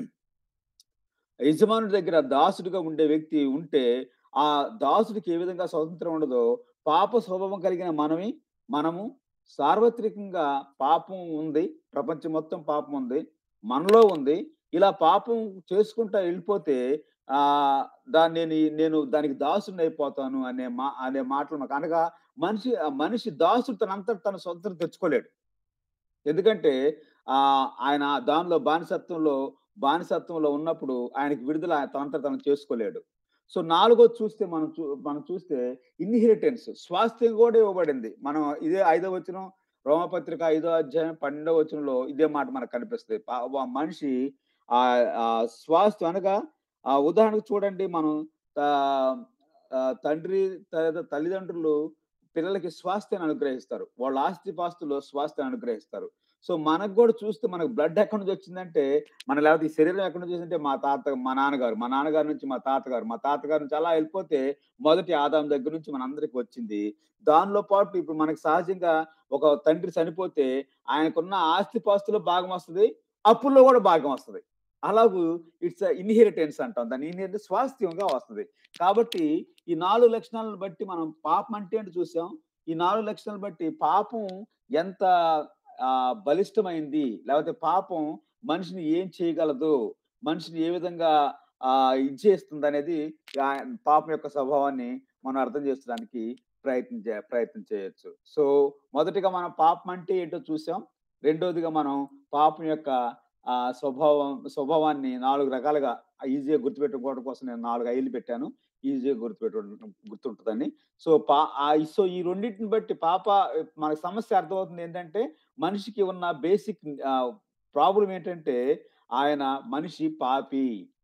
యజమానుడి దగ్గర దాసుడిగా ఉండే వ్యక్తి ఉంటే ఆ దాసుడికి ఏ విధంగా స్వతంత్రం ఉండదో పాప స్వభావం కలిగిన మనమే మనము సార్వత్రికంగా పాపం ఉంది ప్రపంచం మొత్తం పాపం ఉంది మనలో ఉంది ఇలా పాపం చేసుకుంటా వెళ్ళిపోతే ఆ దాన్ని నేను- నేను దానికి దాసుని అయిపోతాను అనే మా అనే మాటలు మాకు అనగా మనిషి ఆ మనిషి దాసుడు తనంతట తన స్వతంత్రం తెచ్చుకోలేడు ఎందుకంటే ఆ ఆయన దానిలో బానిసత్వంలో బానిసత్వంలో ఉన్నప్పుడు ఆయనకి విడుదల తనంతట తను చేసుకోలేడు సో నాలుగో చూస్తే మనం చూ మనం చూస్తే ఇన్హెరిటెన్స్ స్వాస్థ్యం కూడా ఇవ్వబడింది మనం ఇదే ఐదో వచనం రోమపత్రిక ఐదో అధ్యాయం పన్నెండో వచనంలో ఇదే మాట మనకు కనిపిస్తుంది పా- ఆ మనిషి ఆ ఆ స్వాస్థ్యం అనగా ఆ ఉదాహరణకు చూడండి మనం తా- ఆ, తండ్రి త- తల్లిదండ్రులు పిల్లలకి స్వాస్థ్యాన్ని అనుగ్రహిస్తారు వాళ్ళ ఆస్తి పాస్తుల్లో స్వాస్థ్యాన్ని అనుగ్రహిస్తారు సో మనకు కూడా చూస్తే మనకు బ్లడ్ ఎక్కడి నుంచి వచ్చిందంటే మన లేకపోతే ఈ శరీరం ఎక్కడి నుంచి వచ్చిందంటే మా తాత మా నాన్నగారు మా నాన్నగారి నుంచి మా తాతగారు మా తాతగారి నుంచి అలా వెళ్ళిపోతే మొదటి ఆదాం దగ్గర నుంచి మన అందరికి వచ్చింది దానిలో పాటు ఇప్పుడు మనకు సహజంగా ఒక తండ్రి చనిపోతే ఆయనకున్న ఆస్తి పాస్తులో భాగం వస్తుంది అప్పుల్లో కూడా భాగం వస్తుంది అలాగూ ఇట్స్ ఇన్హెరిటెన్స్ అంటాం దాన్ని ఇన్హెరిటెన్స్ స్వాస్థ్యంగా వస్తుంది కాబట్టి ఈ నాలుగు లక్షణాలను బట్టి మనం పాపం అంటే ఏంటి చూసాం ఈ నాలుగు లక్షణాలను బట్టి పాపం ఎంత ఆ, బలిష్టమైంది లేకపోతే పాపం మనిషిని ఏం చేయగలదు మనిషిని ఏ విధంగా ఆ ఇది చేస్తుంది అనేది ఆ పాపం యొక్క స్వభావాన్ని మనం అర్థం చేసుకోవడానికి ప్రయత్నం చే ప్రయత్నం చేయొచ్చు సో మొదటిగా మనం పాపం అంటే ఏంటో చూసాం రెండోదిగా మనం పాపం యొక్క ఆ స్వభావం స్వభావాన్ని నాలుగు రకాలుగా ఈజీగా గుర్తుపెట్టుకోవడం కోసం నేను నాలుగు ఐలు పెట్టాను ఈజీగా గుర్తుపెట్టుకోవడం గుర్తుంటుందని సో పా ఆ సో ఈ రెండింటిని బట్టి పాప మనకు సమస్య అర్థమవుతుంది ఏంటంటే మనిషికి ఉన్న బేసిక్ ప్రాబ్లం ఏంటంటే ఆయన మనిషి పాపి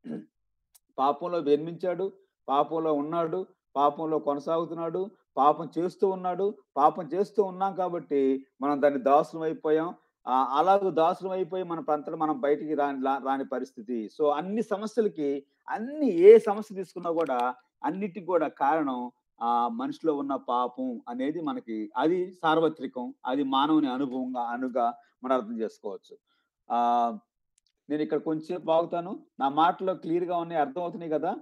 పాపంలో జన్మించాడు పాపంలో ఉన్నాడు పాపంలో కొనసాగుతున్నాడు పాపం చేస్తూ ఉన్నాడు పాపం చేస్తూ ఉన్నాం కాబట్టి మనం దాన్ని దాసులం అయిపోయాం ఆ, అలాగూ దాసులం అయిపోయి మన ప్రాంతంలో మనం బయటికి రాని రా- రాని పరిస్థితి సో అన్ని సమస్యలకి అన్ని ఏ సమస్య తీసుకున్నా కూడా అన్నిటికి కూడా కారణం ఆ మనిషిలో ఉన్న పాపం అనేది మనకి అది సార్వత్రికం అది మానవుని అనుభవంగా అనుగా మనం అర్థం చేసుకోవచ్చు ఆ నేను ఇక్కడ కొంచెం బాగుతాను నా మాటలో క్లియర్ గా ఉన్నాయి అర్థం అవుతున్నాయి కదా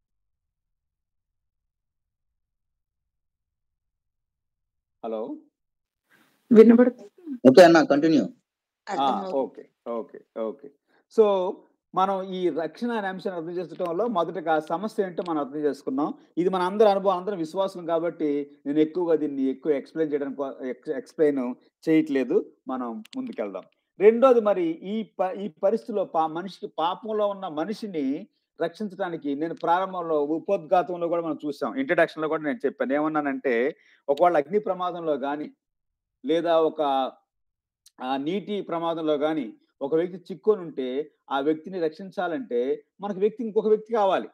హలో వినబడుతుంది ఓకే అన్న కంటిన్యూ అర్థమవుతుంది ఓకే ఓకే ఓకే సో మనం ఈ రక్షణ అనే అంశాన్ని అర్థం చేసుకోవడంలో మొదటగా సమస్య ఏంటో మనం అర్థం చేసుకున్నాం ఇది మన అందరి అనుభవం అందరం విశ్వాసం కాబట్టి నేను ఎక్కువగా దీన్ని ఎక్కువ ఎక్స్ప్లెయిన్ చేయడానికి ఎక్స్ప్లెయిన్ చేయట్లేదు మనం ముందుకెళ్దాం రెండోది మరి ఈ ప ఈ పరిస్థితిలో పా మనిషికి పాపంలో ఉన్న మనిషిని రక్షించడానికి నేను ప్రారంభంలో ఉపోద్ఘాతంలో కూడా మనం చూసాం ఇంట్రడక్షన్ లో కూడా నేను చెప్పాను ఏమన్నానంటే ఒకవేళ అగ్ని ప్రమాదంలో కానీ లేదా ఒక ఆ నీటి ప్రమాదంలో కానీ ఒక వ్యక్తి చిక్కుని ఉంటే ఆ వ్యక్తిని రక్షించాలంటే మనకు వ్యక్తి ఇంకొక వ్యక్తి కావాలి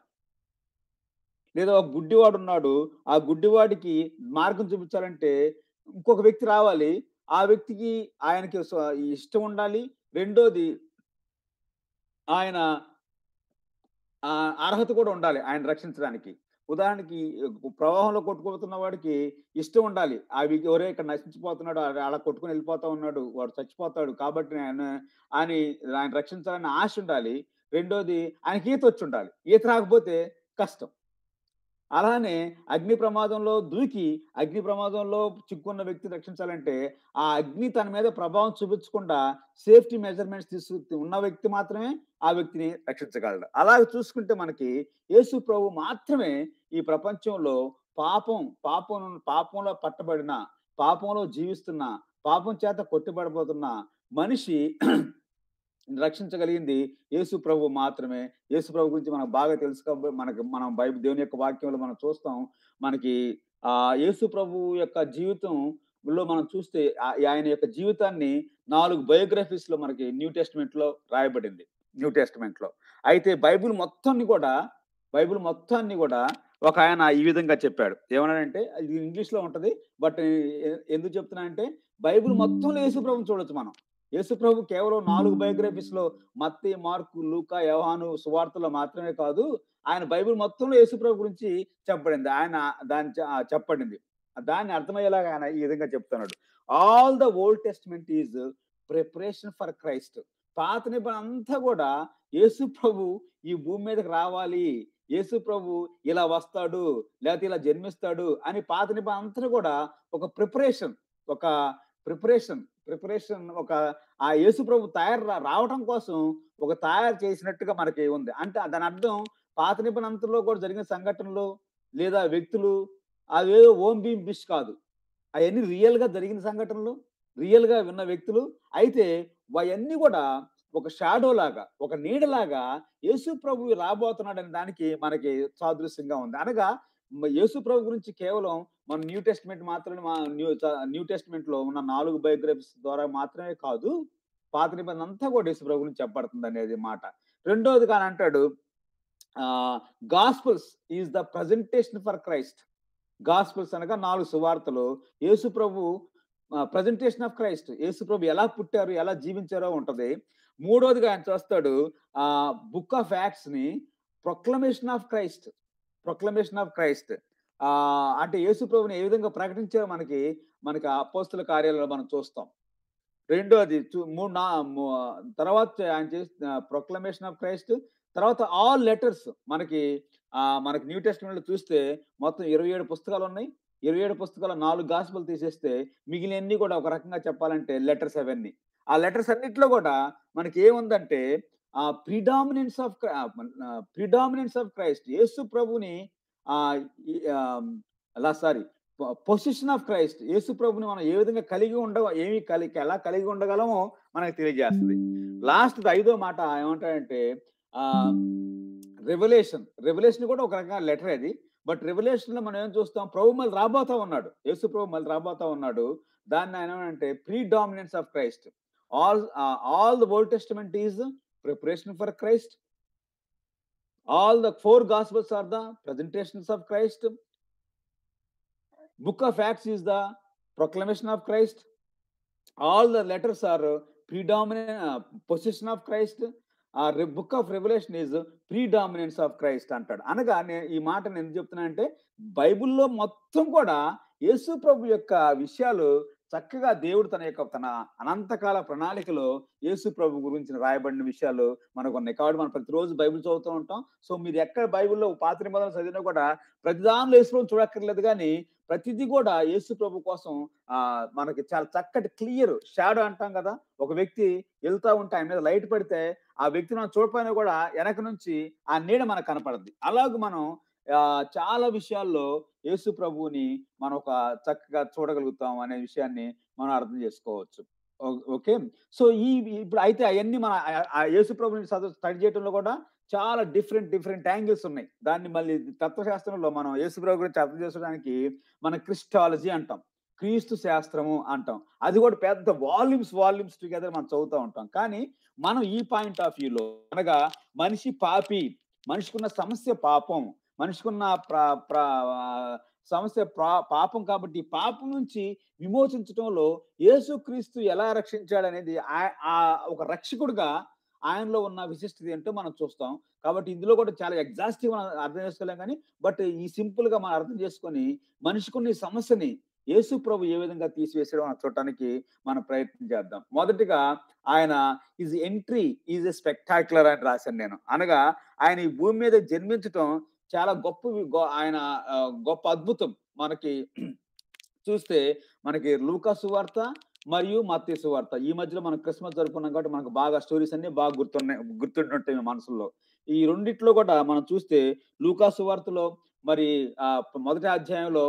లేదా ఒక గుడ్డివాడు ఉన్నాడు ఆ గుడ్డివాడికి మార్గం చూపించాలంటే ఇంకొక వ్యక్తి రావాలి ఆ వ్యక్తికి ఆయనకి స్వ- ఇష్టం ఉండాలి రెండోది ఆయన ఆ అర్హత కూడా ఉండాలి ఆయన రక్షించడానికి ఉదాహరణకి ప్రవాహంలో కొట్టుకుపోతున్న వాడికి ఇష్టం ఉండాలి ఆ వ్యక్తి ఎవరే ఇక్కడ నశించిపోతున్నాడు ఆ- అలా కొట్టుకుని వెళ్ళిపోతా ఉన్నాడు వాడు చచ్చిపోతాడు కాబట్టి ఆయన ఆయన ఆయన రక్షించాలని ఆశ ఉండాలి రెండోది ఆయనకి ఈత వచ్చి ఉండాలి ఈత రాకపోతే కష్టం అలానే అగ్ని ప్రమాదంలో దూకి అగ్ని ప్రమాదంలో చిక్కున్న వ్యక్తిని రక్షించాలంటే ఆ అగ్ని తన మీద ప్రభావం చూపించకుండా సేఫ్టీ మెజర్మెంట్స్ తీసుకు ఉన్న వ్యక్తి మాత్రమే ఆ వ్యక్తిని రక్షించగలడు అలాగే చూసుకుంటే మనకి యేసు ప్రభు మాత్రమే ఈ ప్రపంచంలో పాపం పాపం పాపంలో పట్టబడిన పాపంలో జీవిస్తున్న పాపం చేత కొట్టుబడిపోతున్న మనిషి రక్షించగలిగింది యేసు ప్రభు మాత్రమే యేసు ప్రభు గురించి మనకు బాగా తెలుసు కాబట్టి మనకి మనం బైబిల్ దేవుని యొక్క వాక్యంలో మనం చూస్తాం మనకి ఆ యేసు ప్రభు యొక్క జీవితం లో మనం చూస్తే ఆ- ఆయన యొక్క జీవితాన్ని నాలుగు బయోగ్రఫీస్ లో మనకి న్యూ టెస్ట్మెంట్ లో రాయబడింది న్యూ టెస్ట్మెంట్ లో అయితే బైబిల్ మొత్తాన్ని కూడా బైబిల్ మొత్తాన్ని కూడా ఒక ఆయన ఈ విధంగా చెప్పాడు ఏమన్నాడంటే ఇది ఇంగ్లీష్ లో ఉంటది బట్ ఎందుకు చెప్తున్నా అంటే బైబిల్ మొత్తంలో యేసు ప్రభుని చూడొచ్చు మనం యేసు ప్రభు కేవలం నాలుగు బయోగ్రఫీస్ లో మత్తి మార్కు లూకా యోహాను సువార్తలో మాత్రమే కాదు ఆయన బైబిల్ మొత్తంలో యేసు ప్రభు గురించి చెప్పబడింది ఆయన దాని చ- ఆ చెప్పబడింది దాన్ని అర్థమయ్యేలాగా ఆయన ఈ విధంగా చెప్తున్నాడు all the old testament is preparation for Christ పాత నిబంధన అంతా కూడా యేసు ప్రభు ఈ భూమి మీదకి రావాలి యేసు ప్రభు ఇలా వస్తాడు లేకపోతే ఇలా జన్మిస్తాడు అని పాత నిబంధన అంతా కూడా ఒక ప్రిపరేషన్ ఒక ప్రిపరేషన్ ప్రిపరేషన్ ఒక ఆ యేసు ప్రభు తయారు రా- రావటం కోసం ఒక తయారు చేసినట్టుగా మనకి ఉంది అంటే దాని అర్థం పాత నిబంధన అంతలో కూడా జరిగిన సంఘటనలు లేదా వ్యక్తులు అవేదో ఓం బీమ్ బిష్ కాదు అవన్నీ రియల్ గా జరిగిన సంఘటనలు రియల్ గా విన్న వ్యక్తులు అయితే అవన్నీ కూడా ఒక షాడో లాగా ఒక నీడలాగా యేసు ప్రభు రాబోతున్నాడనే దానికి మనకి సాదృశ్యంగా ఉంది అనగా మ- యేసు ప్రభు గురించి కేవలం మన న్యూ టెస్ట్మెంట్ మాత్రమే మా న్యూ న్యూ టెస్ట్మెంట్ లో ఉన్న నాలుగు బయోగ్రఫీస్ ద్వారా మాత్రమే కాదు పాత నిబంధన అంతా కూడా యేసు ప్రభు గురించి చెప్పబడుతుంది అనేది మాట రెండోది కానీ అంటాడు gospels is the presentation for Christ gospels అనగా నాలుగు సువార్తలు యేసు ప్రభు ప్రజెంటేషన్ ఆఫ్ క్రైస్ట్ యేసు ప్రభు ఎలా పుట్టారు ఎలా జీవించారో ఉంటది మూడోదిగా ఆయన చూస్తాడు ఆ బుక్ ఆఫ్ యాక్ట్స్ ని proclamation of Christ proclamation of Christ ఆ అంటే యేసు ప్రభుని ఏ విధంగా ప్రకటించారో మనకి మనకి అపోస్తుల కార్యాలలో మనం చూస్తాం రెండోది చూ- మూడు నా మూ- తర్వాత ఆయన చేసిన ప్రొక్లమేషన్ ఆఫ్ క్రైస్ట్ తర్వాత ఆల్ లెటర్స్ మనకి ఆ మనకి న్యూ టెస్ట్మెంట్ లో చూస్తే మొత్తం ఇరవై ఏడు పుస్తకాలు ఉన్నాయి ఇరవై ఏడు పుస్తకాలు నాలుగు గాస్పుల్ తీసేస్తే మిగిలినన్ని కూడా ఒక రకంగా చెప్పాలంటే లెటర్స్ అవన్నీ ఆ లెటర్స్ అన్నిట్లో కూడా మనకి ఏముందంటే ఆ predominance of predominance of Christ యేసు ప్రభుని ఆ ఈ- ఆ, అలా సారీ పొజిషన్ ఆఫ్ క్రైస్ట్ యేసు ప్రభుని మనం ఏ విధంగా కలిగి ఉండ ఏమి కలిగి ఎలా కలిగి ఉండగలమో మనకు తెలియజేస్తుంది లాస్ట్ ఐదో మాట ఏమంటాడంటే ఆ రెవల్యూషన్ రెవల్యూషన్ కూడా ఒక రకంగా లెటర్ అది బట్ రెవల్యూషన్ లో మనం ఏం చూస్తాం ప్రభు మళ్ళీ రాబోతా ఉన్నాడు యేసు ప్రభు మళ్ళీ రాబోతా ఉన్నాడు దాన్ని ఆయన ఏమంటే predominance of Christ all all the old testament is preparation for Christ all the four gospels are the presentations of Christ book of acts is the proclamation of christ all the letters are uh, predominant uh, possession of christ ఆ book of revolution is predominance of Christ అంటాడు అనగా నేను ఈ మాట నేను ఎందుకు చెప్తున్నా బైబిల్లో మొత్తం కూడా యేసు ప్రభు యొక్క విషయాలు చక్కగా దేవుడు తన యొక్క తన అనంతకాల ప్రణాళికలో యేసు ప్రభు గురించి రాయబడిన విషయాలు మనకు ఉన్నాయి కాబట్టి మనం ప్రతిరోజు బైబిల్ చదువుతూ ఉంటాం సో మీరు ఎక్కడ బైబిల్లో పాత నిబంధనలు చదివినా కూడా ప్రతిదానిలో యేసు ప్రభు చూడక్కర్లేదు కానీ ప్రతిదీ కూడా యేసు ప్రభు కోసం ఆ మనకి చాలా చక్కటి క్లియర్ షాడో అంటాం కదా ఒక వ్యక్తి వెళ్తా ఉంటే ఆయన మీద లైట్ పడితే ఆ వ్యక్తి మనం చూడపోయినా కూడా వెనక నుంచి ఆ నీడ మనకు కనపడద్ది అలాగ మనం ఆ, చాలా విషయాల్లో యేసు ప్రభువుని మనం ఒక చక్కగా చూడగలుగుతాం అనే విషయాన్ని మనం అర్థం చేసుకోవచ్చు ఓ- ఓకే సో ఈ ఇప్పుడు అయితే అవన్నీ మన ఆ- ఆ యేసు ప్రభుని చదువు స్టడీ చేయడంలో కూడా చాలా డిఫరెంట్ డిఫరెంట్ యాంగిల్స్ ఉన్నాయి దాన్ని మళ్ళీ తత్వశాస్త్రంలో మనం యేసు ప్రభు గురించి అర్థం చేసుకోవడానికి మన క్రిస్టాలజీ అంటాం క్రీస్తు శాస్త్రము అంటాం అది కూడా పెద్ద వాల్యూమ్స్ వాల్యూమ్స్ టుగెదర్ మనం చదువుతూ ఉంటాం కానీ మనం ఈ పాయింట్ ఆఫ్ వ్యూలో అనగా మనిషి పాపి మనిషికున్న సమస్య పాపం మనిషికున్న ప్ర ప్ర ఆ, సమస్య ప్రా- పాపం కాబట్టి ఈ పాపం నుంచి విమోచించడంలో యేసుక్రీస్తు ఎలా రక్షించాడనేది ఆ- ఆ ఒక రక్షకుడుగా ఆయనలో ఉన్న విశిష్టత ఏంటో మనం చూస్తాం కాబట్టి ఇందులో కూడా చాలా ఎగ్జాస్టివ్ మనం అర్థం చేసుకోలేం కానీ బట్ ఈ సింపుల్ గా మనం అర్థం చేసుకొని మనిషికున్న ఈ సమస్యని యేసు ప్రభు ఏ విధంగా తీసివేసడం అని చూడటానికి మనం ప్రయత్నం చేద్దాం మొదటిగా ఆయన is entry is a spectacular అని రాశాను నేను అనగా ఆయన ఈ భూమి మీద జన్మించటం చాలా గొప్ప వి- గొ- ఆయన ఆ, గొప్ప అద్భుతం మనకి చూస్తే మనకి లూకా సువార్త మరియు మత్తయి సువార్త ఈ మధ్యలో మనం క్రిస్మస్ జరుపుకున్నాం కాబట్టి మనకు బాగా స్టోరీస్ అన్ని బాగా గుర్తున్నాయి గుర్తుంటుంటాయి మీ మనసులో ఈ రెండిట్లో కూడా మనం చూస్తే లూకా సువార్తలో మరి ఆ మొదటి అధ్యాయంలో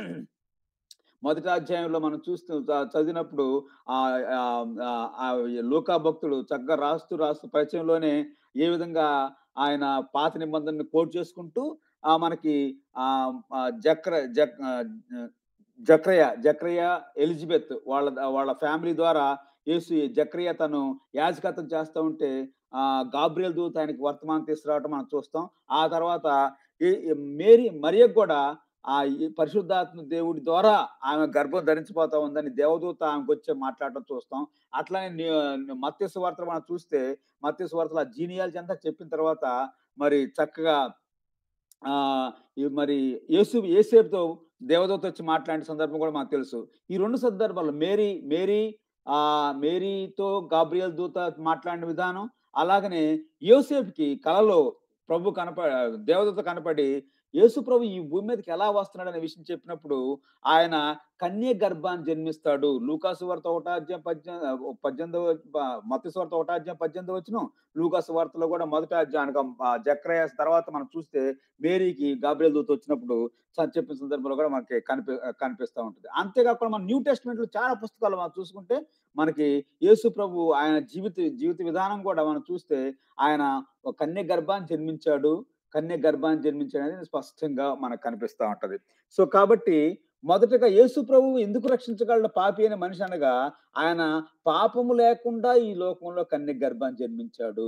మొదటి అధ్యాయంలో మనం చూస్తూ చ- చదివినప్పుడు ఆ ఆ, ఆ, ఆ లూకా భక్తుడు చక్కగా రాస్తూ రాస్తూ పరిచయంలోనే ఏ విధంగా ఆయన పాత నిబంధనని కోట్ చేసుకుంటూ ఆ మనకి ఆ ఆ, జక్ర జక్ ఆ, జక్రయ జక్రయ ఎలిజబెత్ వాళ్ళ వాళ్ళ ఫ్యామిలీ ద్వారా యేసు జక్రయ తను యాజకత్వం చేస్తూ ఉంటే ఆ గాబ్రియల్ దూత ఆయనకి వర్తమానం తీసుకురావటం మనం చూస్తాం ఆ తర్వాత ఈ- ఈ మేరీ మరియకు కూడా ఆ ఈ పరిశుద్ధాత్మ దేవుడి ద్వారా ఆమె గర్భం ధరించిపోతా ఉందని దేవదూత ఆమెకు వచ్చి మాట్లాడటం చూస్తాం అట్లానే మత్స్య వార్తలు మనం చూస్తే మత్స్య వార్తలు ఆ జీనియాలజీ అంతా చెప్పిన తర్వాత మరి చక్కగా ఆ ఈ మరి యేసు ఏసేపుతో దేవదూత వచ్చి మాట్లాడిన సందర్భం కూడా మనకు తెలుసు ఈ రెండు సందర్భాల్లో మేరీ మేరీ ఆ మేరీతో గాబ్రియల్ దూత మాట్లాడిన విధానం అలాగనే యోసేపుకి కలలో ప్రభు కనప దేవదూత కనపడి యేసు ప్రభు ఈ భూమి మీదకి ఎలా వస్తున్నాడు అనే విషయం చెప్పినప్పుడు ఆయన కన్య గర్భాన్ని జన్మిస్తాడు లూకాసు వార్త ఒకటాధ్యాయం పద్దెనిమిది పద్దెనిమిదవ మత్స్సు వార్త ఒకటాధ్యాయం పద్దెనిమిది వచ్చిన లూకాసు వార్తలో కూడా మొదట అధ్యాయానికి జక్రయ తర్వాత మనం చూస్తే మేరీకి గాబ్రియల్ దూత వచ్చినప్పుడు చ- చెప్పిన సందర్భంలో కూడా మనకి కనిపి కనిపిస్తూ ఉంటుంది అంతేకాకుండా మన న్యూ టెస్ట్మెంట్ లో చాలా పుస్తకాలు మనం చూసుకుంటే మనకి యేసు ప్రభు ఆయన జీవిత జీవిత విధానం కూడా మనం చూస్తే ఆయన ఒక కన్య గర్భాన్ని జన్మించాడు కన్య గర్భాన్ని జన్మించాడు అనేది స్పష్టంగా మనకు కనిపిస్తూ ఉంటది సో కాబట్టి మొదటగా యేసు ప్రభు ఎందుకు రక్షించగలడు పాపి అనే మనిషి అనగా ఆయన పాపము లేకుండా ఈ లోకంలో కన్య గర్భాన్ని జన్మించాడు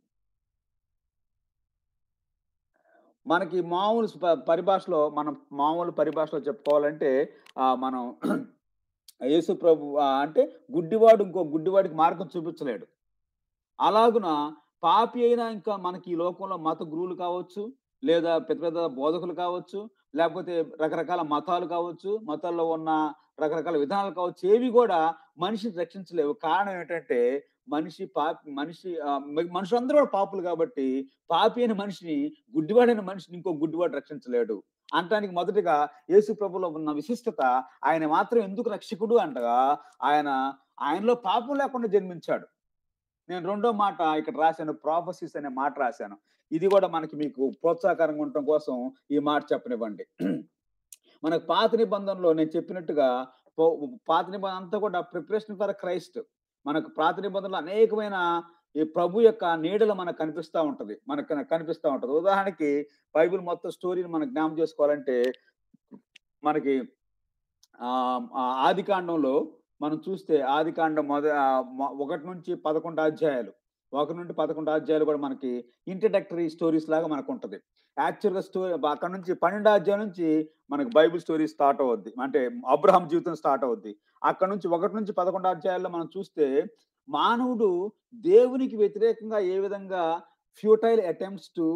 మనకి మామూలు ప- పరిభాషలో మనం మామూలు పరిభాషలో చెప్పుకోవాలంటే ఆ మనం యేసు ప్రభు ఆ, అంటే గుడ్డివాడు ఇంకో గుడ్డివాడికి మార్గం చూపించలేడు అలాగున పాపి అయినా ఇంకా మనకి ఈ లోకంలో మత గురువులు కావచ్చు లేదా పెద్ద పెద్ద బోధకులు కావచ్చు లేకపోతే రకరకాల మతాలు కావచ్చు మతాల్లో ఉన్న రకరకాల విధానాలు కావచ్చు ఏవి కూడా మనిషిని రక్షించలేవు కారణం ఏంటంటే మనిషి పాపి మనిషి ఆ, మ- మనుషులందరూ కూడా పాపులు కాబట్టి పాపి అయిన మనిషిని గుడ్డివాడైన మనిషిని ఇంకో గుడ్డివాడు రక్షించలేడు అంటానికి మొదటిగా యేసు ప్రభులో ఉన్న విశిష్టత ఆయన మాత్రం ఎందుకు రక్షకుడు అంటగా ఆయన ఆయనలో పాపం లేకుండా జన్మించాడు నేను రెండో మాట ఇక్కడ రాశాను ప్రాఫసిస్ అనే మాట రాశాను ఇది కూడా మనకి మీకు ప్రోత్సాహకరంగా ఉండటం కోసం ఈ మాట చెప్పనివ్వండి మనకు పాత నిబంధనలో నేను చెప్పినట్టుగా పో- పాత నిబంధన అంతా కూడా ప్రిపరేషన్ ఫర్ క్రైస్ట్ మనకు పాత నిబంధనలో అనేకమైన ఈ ప్రభు యొక్క నీడలు మనకు కనిపిస్తూ ఉంటది మనకు కన- కనిపిస్తూ ఉంటది ఉదాహరణకి బైబిల్ మొత్తం స్టోరీని మనం జ్ఞాపం చేసుకోవాలంటే మనకి ఆ ఆ ఆది కాండంలో మనం చూస్తే ఆది కాండం మొద ఆ, మొ- ఒకటి నుంచి పదకొండు అధ్యాయాలు ఒకటి నుండి పదకొండు అధ్యాయాలు కూడా మనకి ఇంట్రడక్టరీ స్టోరీస్ లాగా మనకు ఉంటది యాక్చువల్గా స్టోరీ అక్కడ నుంచి పన్నెండు అధ్యాయం నుంచి మనకు బైబిల్ స్టోరీ స్టార్ట్ అవుద్ది అంటే అబ్రహాం జీవితం స్టార్ట్ అవుద్ది అక్కడ నుంచి ఒకటి నుంచి పదకొండు అధ్యాయాల్లో మనం చూస్తే మానవుడు దేవునికి వ్యతిరేకంగా ఏ విధంగా futile attempts to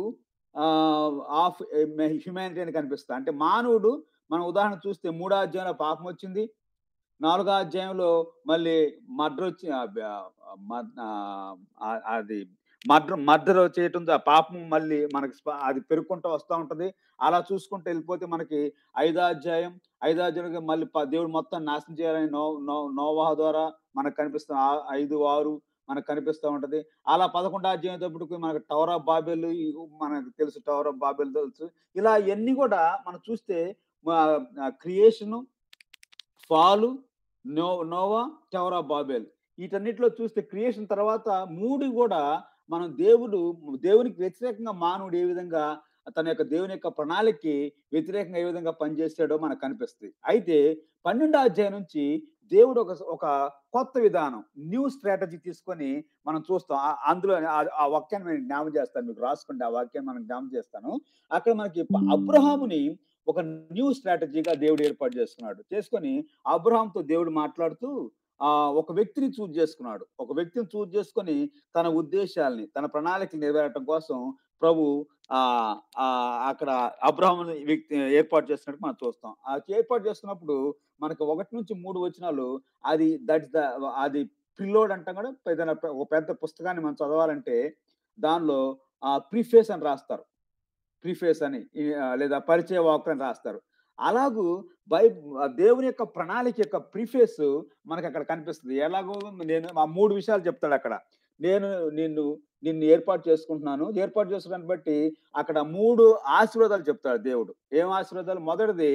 of humanity అని కనిపిస్తుంది అంటే మానవుడు మనం ఉదాహరణ చూస్తే మూడో అధ్యాయంలో పాపం వచ్చింది నాలుగో అధ్యాయంలో మళ్ళీ మర్డర్ వచ్చి ఆ, ఆ, మ- ఆ, ఆ- అది మర్డర్ మర్డర్ చేయటం ఆ పాపం మళ్ళీ మనకి స్ప- అది పెరుగుకుంటూ వస్తూ ఉంటది అలా చూసుకుంటూ వెళ్ళిపోతే మనకి ఐదో అధ్యాయం ఐదో అధ్యాయం మళ్ళీ ప- దేవుడు మొత్తం నాశనం చేయాలని నో నో నోవాహ ద్వారా మనకు కనిపిస్తుంది ఆ- ఐదు ఆరు మనకు కనిపిస్తూ ఉంటది అలా పదకొండో అధ్యాయం మనకు టవర్ ఆఫ్ బాబెల్ మనకు తెలుసు టవర్ ఆఫ్ బాబెల్ తెలుసు ఇలా ఇవన్నీ కూడా మనం చూస్తే creation fall no Noah tower of Babel వీటన్నిటిలో చూస్తే క్రియేషన్ తర్వాత మూడు కూడా మనం దేవుడు దేవునికి వ్యతిరేకంగా మానవుడు ఏ విధంగా తన యొక్క దేవుని యొక్క ప్రణాళికకి వ్యతిరేకంగా ఏ విధంగా పనిచేసాడో మనకు కనిపిస్తుంది అయితే పన్నెండో అధ్యాయం నుంచి దేవుడు ఒక ఒక కొత్త విధానం న్యూ స్ట్రాటజీ తీసుకొని మనం చూస్తాం ఆ- అందులో ఆ- ఆ వాక్యాన్ని నేను జ్ఞాపం చేస్తాను మీకు రాసుకోండి ఆ వాక్యాన్ని మనం జ్ఞాపం చేస్తాను అక్కడ మనకి అబ్రహాముని ఒక న్యూ స్ట్రాటజీగా దేవుడు ఏర్పాటు చేసుకున్నాడు చేసుకొని అబ్రహాంతో దేవుడు మాట్లాడుతూ ఆ ఒక వ్యక్తిని చూజ్ చేసుకున్నాడు ఒక వ్యక్తిని చూజ్ చేసుకొని తన ఉద్దేశాల్ని తన ప్రణాళికలు నెరవేరటం కోసం ప్రభు ఆ ఆ అక్కడ అబ్రహాం వ్యక్తి ఏర్పాటు చేసినట్టు మనం చూస్తాం ఆ ఏర్పాటు చేస్తున్నప్పుడు మనకు ఒకటి నుంచి మూడు వచనాలు అది దట్స్ ద అది ప్రిలోడ్ అంటాం కూడా ఏదైనా ఒక పెద్ద పుస్తకాన్ని మనం చదవాలంటే దానిలో ఆ ప్రీఫేస్ అని రాస్తారు ప్రీఫేస్ అని ఈ, ఆ, లేదా పరిచయ వాక్ అని రాస్తారు అలాగూ బై ఆ దేవుని యొక్క ప్రణాళిక యొక్క ప్రీఫేస్ మనకు అక్కడ కనిపిస్తుంది ఎలాగో నేను ఆ మూడు విషయాలు చెప్తాడు అక్కడ నేను నిన్ను నిన్ను ఏర్పాటు చేసుకుంటున్నాను ఏర్పాటు చేసుకోవడాన్ని బట్టి అక్కడ మూడు ఆశీర్వాదాలు చెప్తాడు దేవుడు ఏం ఆశీర్వాదాలు మొదటిది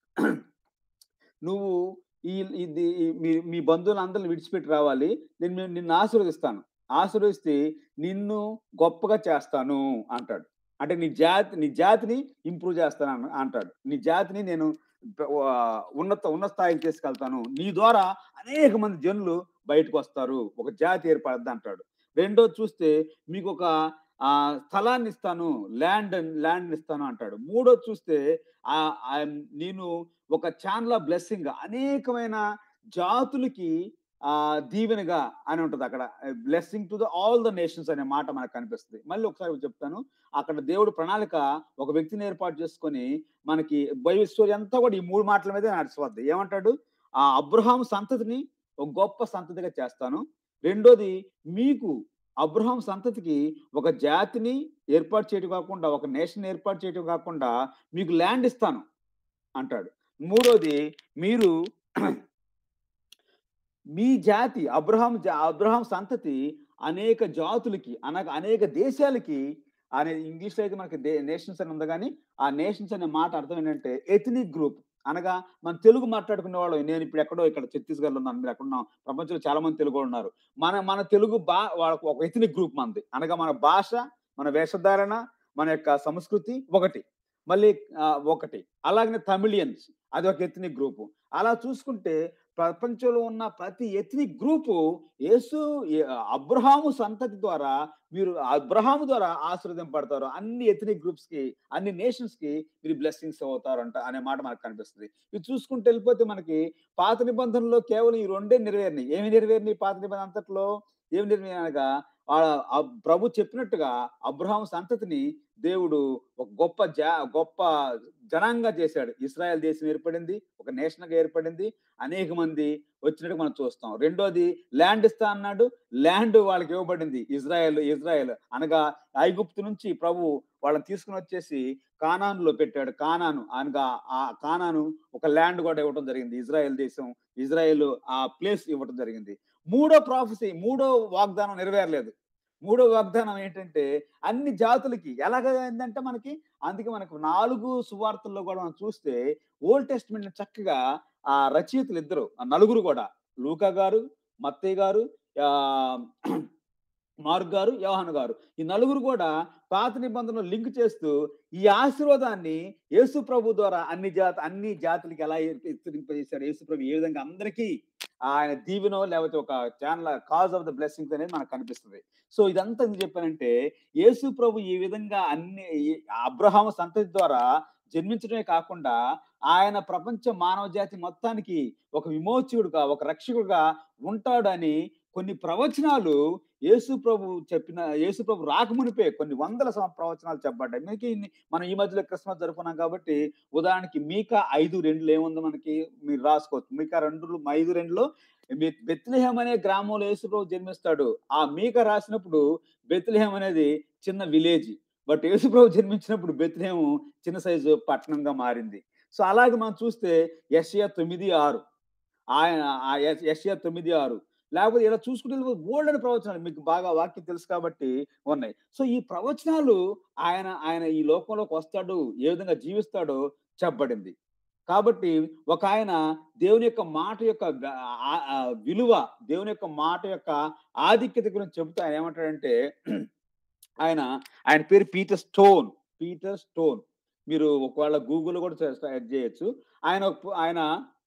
నువ్వు ఈ ఇది ఈ- మీ మీ బంధువులందరిని విడిచిపెట్టి రావాలి నేను నిన్ను- నిన్ను ఆశీర్వదిస్తాను ఆశీర్వదిస్తే నిన్ను గొప్పగా చేస్తాను అంటాడు అంటే నీ జాతి నీ జాతిని ఇంప్రూవ్ చేస్తాను అన్న- అంటాడు నీ జాతిని నేను ప- ఆ, ఉన్నత ఉన్నత స్థాయికి తీసుకెళ్తాను నీ ద్వారా అనేక మంది జనులు బయటకు వస్తారు ఒక జాతి ఏర్పడద్దు అంటాడు రెండోది చూస్తే మీకు ఒక ఆ స్థలాన్ని ఇస్తాను ల్యాండ్ ల్యాండ్ ఇస్తాను అంటాడు మూడో చూస్తే ఆ ఆ నేను ఒక ఛానల్ బ్లెస్సింగ్ అనేకమైన జాతులకి ఆ దీవెనగా అని ఉంటుంది అక్కడ blessing to the all the nations అనే మాట మనకు కనిపిస్తుంది మళ్ళీ ఒకసారి చెప్తాను అక్కడ దేవుడు ప్రణాళిక ఒక వ్యక్తిని ఏర్పాటు చేసుకొని మనకి బైబిల్ స్టోరీ అంతా కూడా ఈ మూడు మాటల మీదే నడిచిపోద్ది ఏమంటాడు ఆ అబ్రహాం సంతతిని ఒక గొప్ప సంతతిగా చేస్తాను రెండోది మీకు అబ్రహాం సంతతికి ఒక జాతిని ఏర్పాటు చేయడం కాకుండా ఒక నేషన్ ఏర్పాటు చేయడం కాకుండా మీకు ల్యాండ్ ఇస్తాను అంటాడు మూడోది మీరు మీ జాతి అబ్రహాం జా- అబ్రహాం సంతతి అనేక జాతులకి అనగా అనేక దేశాలకి అనే ఇంగ్లీష్లో అయితే మనకి నేషన్స్ అని ఉంది కానీ ఆ నేషన్స్ అనే మాట అర్థం ఏంటంటే ఎథనిక్ గ్రూప్ అనగా మన తెలుగు మాట్లాడుకునే వాళ్ళు నేను ఇప్పుడు ఎక్కడో ఇక్కడ ఛత్తీస్గఢ్లో ఉన్నాను మీరు ఎక్కడ ఉన్నాం ప్రపంచంలో చాలా మంది తెలుగు వాళ్ళు ఉన్నారు మన మన తెలుగు బా వాళ్ళకు ఒక ఎథనిక్ గ్రూప్ మనది అనగా మన భాష మన వేషధారణ మన యొక్క సంస్కృతి ఒకటి మళ్ళీ ఆ, ఒకటి అలాగనే తమిళియన్స్ అది ఒక ఎథనిక్ గ్రూపు అలా చూసుకుంటే ప్రపంచంలో ఉన్న ప్రతి ఎథనిక్ గ్రూపు యేసు ఏ- అబ్రహాము సంతతి ద్వారా మీరు అబ్రహాము ద్వారా ఆశీర్వదింపడతారు అన్ని ఎథనిక్ గ్రూప్స్ కి అన్ని నేషన్స్ కి మీరు బ్లెస్సింగ్స్ అవుతారంట అనే మాట మనకు కనిపిస్తుంది ఇది చూసుకుంటూ వెళ్ళిపోతే మనకి పాత నిబంధనలో కేవలం ఈ రెండే నెరవేరినాయి ఏమి నెరవేరినాయి పాత నిబంధన అంతట్లో ఏమి నెరవేరినాయి అనగా ఆ ఆ ప్రభు చెప్పినట్టుగా అబ్రహాం సంతతిని దేవుడు ఒక గొప్ప జా గొప్ప జనాంగా చేశాడు ఇస్రాయల్ దేశం ఏర్పడింది ఒక నేషన్ గా ఏర్పడింది అనేక మంది వచ్చినట్టు మనం చూస్తాం రెండోది ల్యాండ్ ఇస్తా అన్నాడు ల్యాండ్ వాళ్ళకి ఇవ్వబడింది ఇజ్రాయెల్ ఇజ్రాయెల్ అనగా ఐగుప్తు నుంచి ప్రభు వాళ్ళని తీసుకుని వచ్చేసి కానానులో పెట్టాడు కానాను అనగా ఆ కానాను ఒక ల్యాండ్ కూడా ఇవ్వడం జరిగింది ఇజ్రాయెల్ దేశం ఇజ్రాయెల్ ఆ ప్లేస్ ఇవ్వడం జరిగింది మూడో ప్రాఫెసీ మూడో వాగ్దానం నెరవేరలేదు మూడో వాగ్దానం ఏంటంటే అన్ని జాతులకి ఎలాగ ఏంటంటే మనకి అందుకే మనకు నాలుగు సువార్తల్లో కూడా మనం చూస్తే ఓల్డ్ టెస్ట్మెంట్ చక్కగా ఆ రచయితలు ఇద్దరు ఆ నలుగురు కూడా లూకా గారు మత్తయ్య గారు ఆ, మార్క్ గారు యోహాను గారు ఈ నలుగురు కూడా పాత నిబంధనలు లింక్ చేస్తూ ఈ ఆశీర్వాదాన్ని యేసు ప్రభు ద్వారా అన్ని జాతి అన్ని జాతులకి ఎలా విస్తరింపజేశాడు యేసు ప్రభు ఏ విధంగా అందరికీ ఆయన దీవెనో లేకపోతే ఒక channel cause of the blessings అనేది మనకు కనిపిస్తుంది సో ఇదంతా ఎందుకు చెప్పానంటే యేసు ప్రభు ఈ విధంగా అన్ని ఈ- అబ్రహాము సంతతి ద్వారా జన్మించడమే కాకుండా ఆయన ప్రపంచ మానవ జాతి మొత్తానికి ఒక విమోచకుడుగా ఒక రక్షకుడుగా ఉంటాడని కొన్ని ప్రవచనాలు యేసు ప్రభు చెప్పిన యేసు ప్రభు రాకమునిపే కొన్ని వందల సం- ప్రవచనాలు చెప్పబడ్డాయి మీకు ఇన్ని- మనం ఈ మధ్యలో క్రిస్మస్ జరుపుకున్నాం కాబట్టి ఉదాహరణకి మీకా ఐదు రెండులో ఏముందో మనకి మీరు రాసుకోవచ్చు మీకా రెండు ఐదు రెండులో బె- బెత్లెహేం అనే గ్రామంలో యేసు ప్రభు జన్మిస్తాడు ఆ మీక రాసినప్పుడు బెత్లెహేం అనేది చిన్న విలేజ్ బట్ యేసు ప్రభు జన్మించినప్పుడు బెత్లెహేం చిన్న సైజు పట్టణంగా మారింది సో అలాగే మనం చూస్తే యషియా తొమ్మిది ఆరు ఆయన ఆ యె- యెషయా తొమ్మిది ఆరు లేకపోతే ఇలా చూసుకుంటే గోల్డ్ అని ప్రవచనాలు మీకు బాగా వాక్యం తెలుసు కాబట్టి ఉన్నాయి సో ఈ ప్రవచనాలు ఆయన ఆయన ఈ లోకంలోకి వస్తాడు ఏ విధంగా జీవిస్తాడో చెప్పబడింది కాబట్టి ఒక ఆయన దేవుని యొక్క మాట యొక్క వ- ఆ- ఆ విలువ దేవుని యొక్క మాట యొక్క ఆధిక్యత గురించి చెబుతూ ఆయన ఏమంటాడంటే ఆయన ఆయన పేరు పీటర్ స్టోన్ పీటర్ స్టోన్ మీరు ఒకవేళ గూగుల్ కూడా సెర్చ్ చేయొచ్చు ఆయన ఒక పు- ఆయన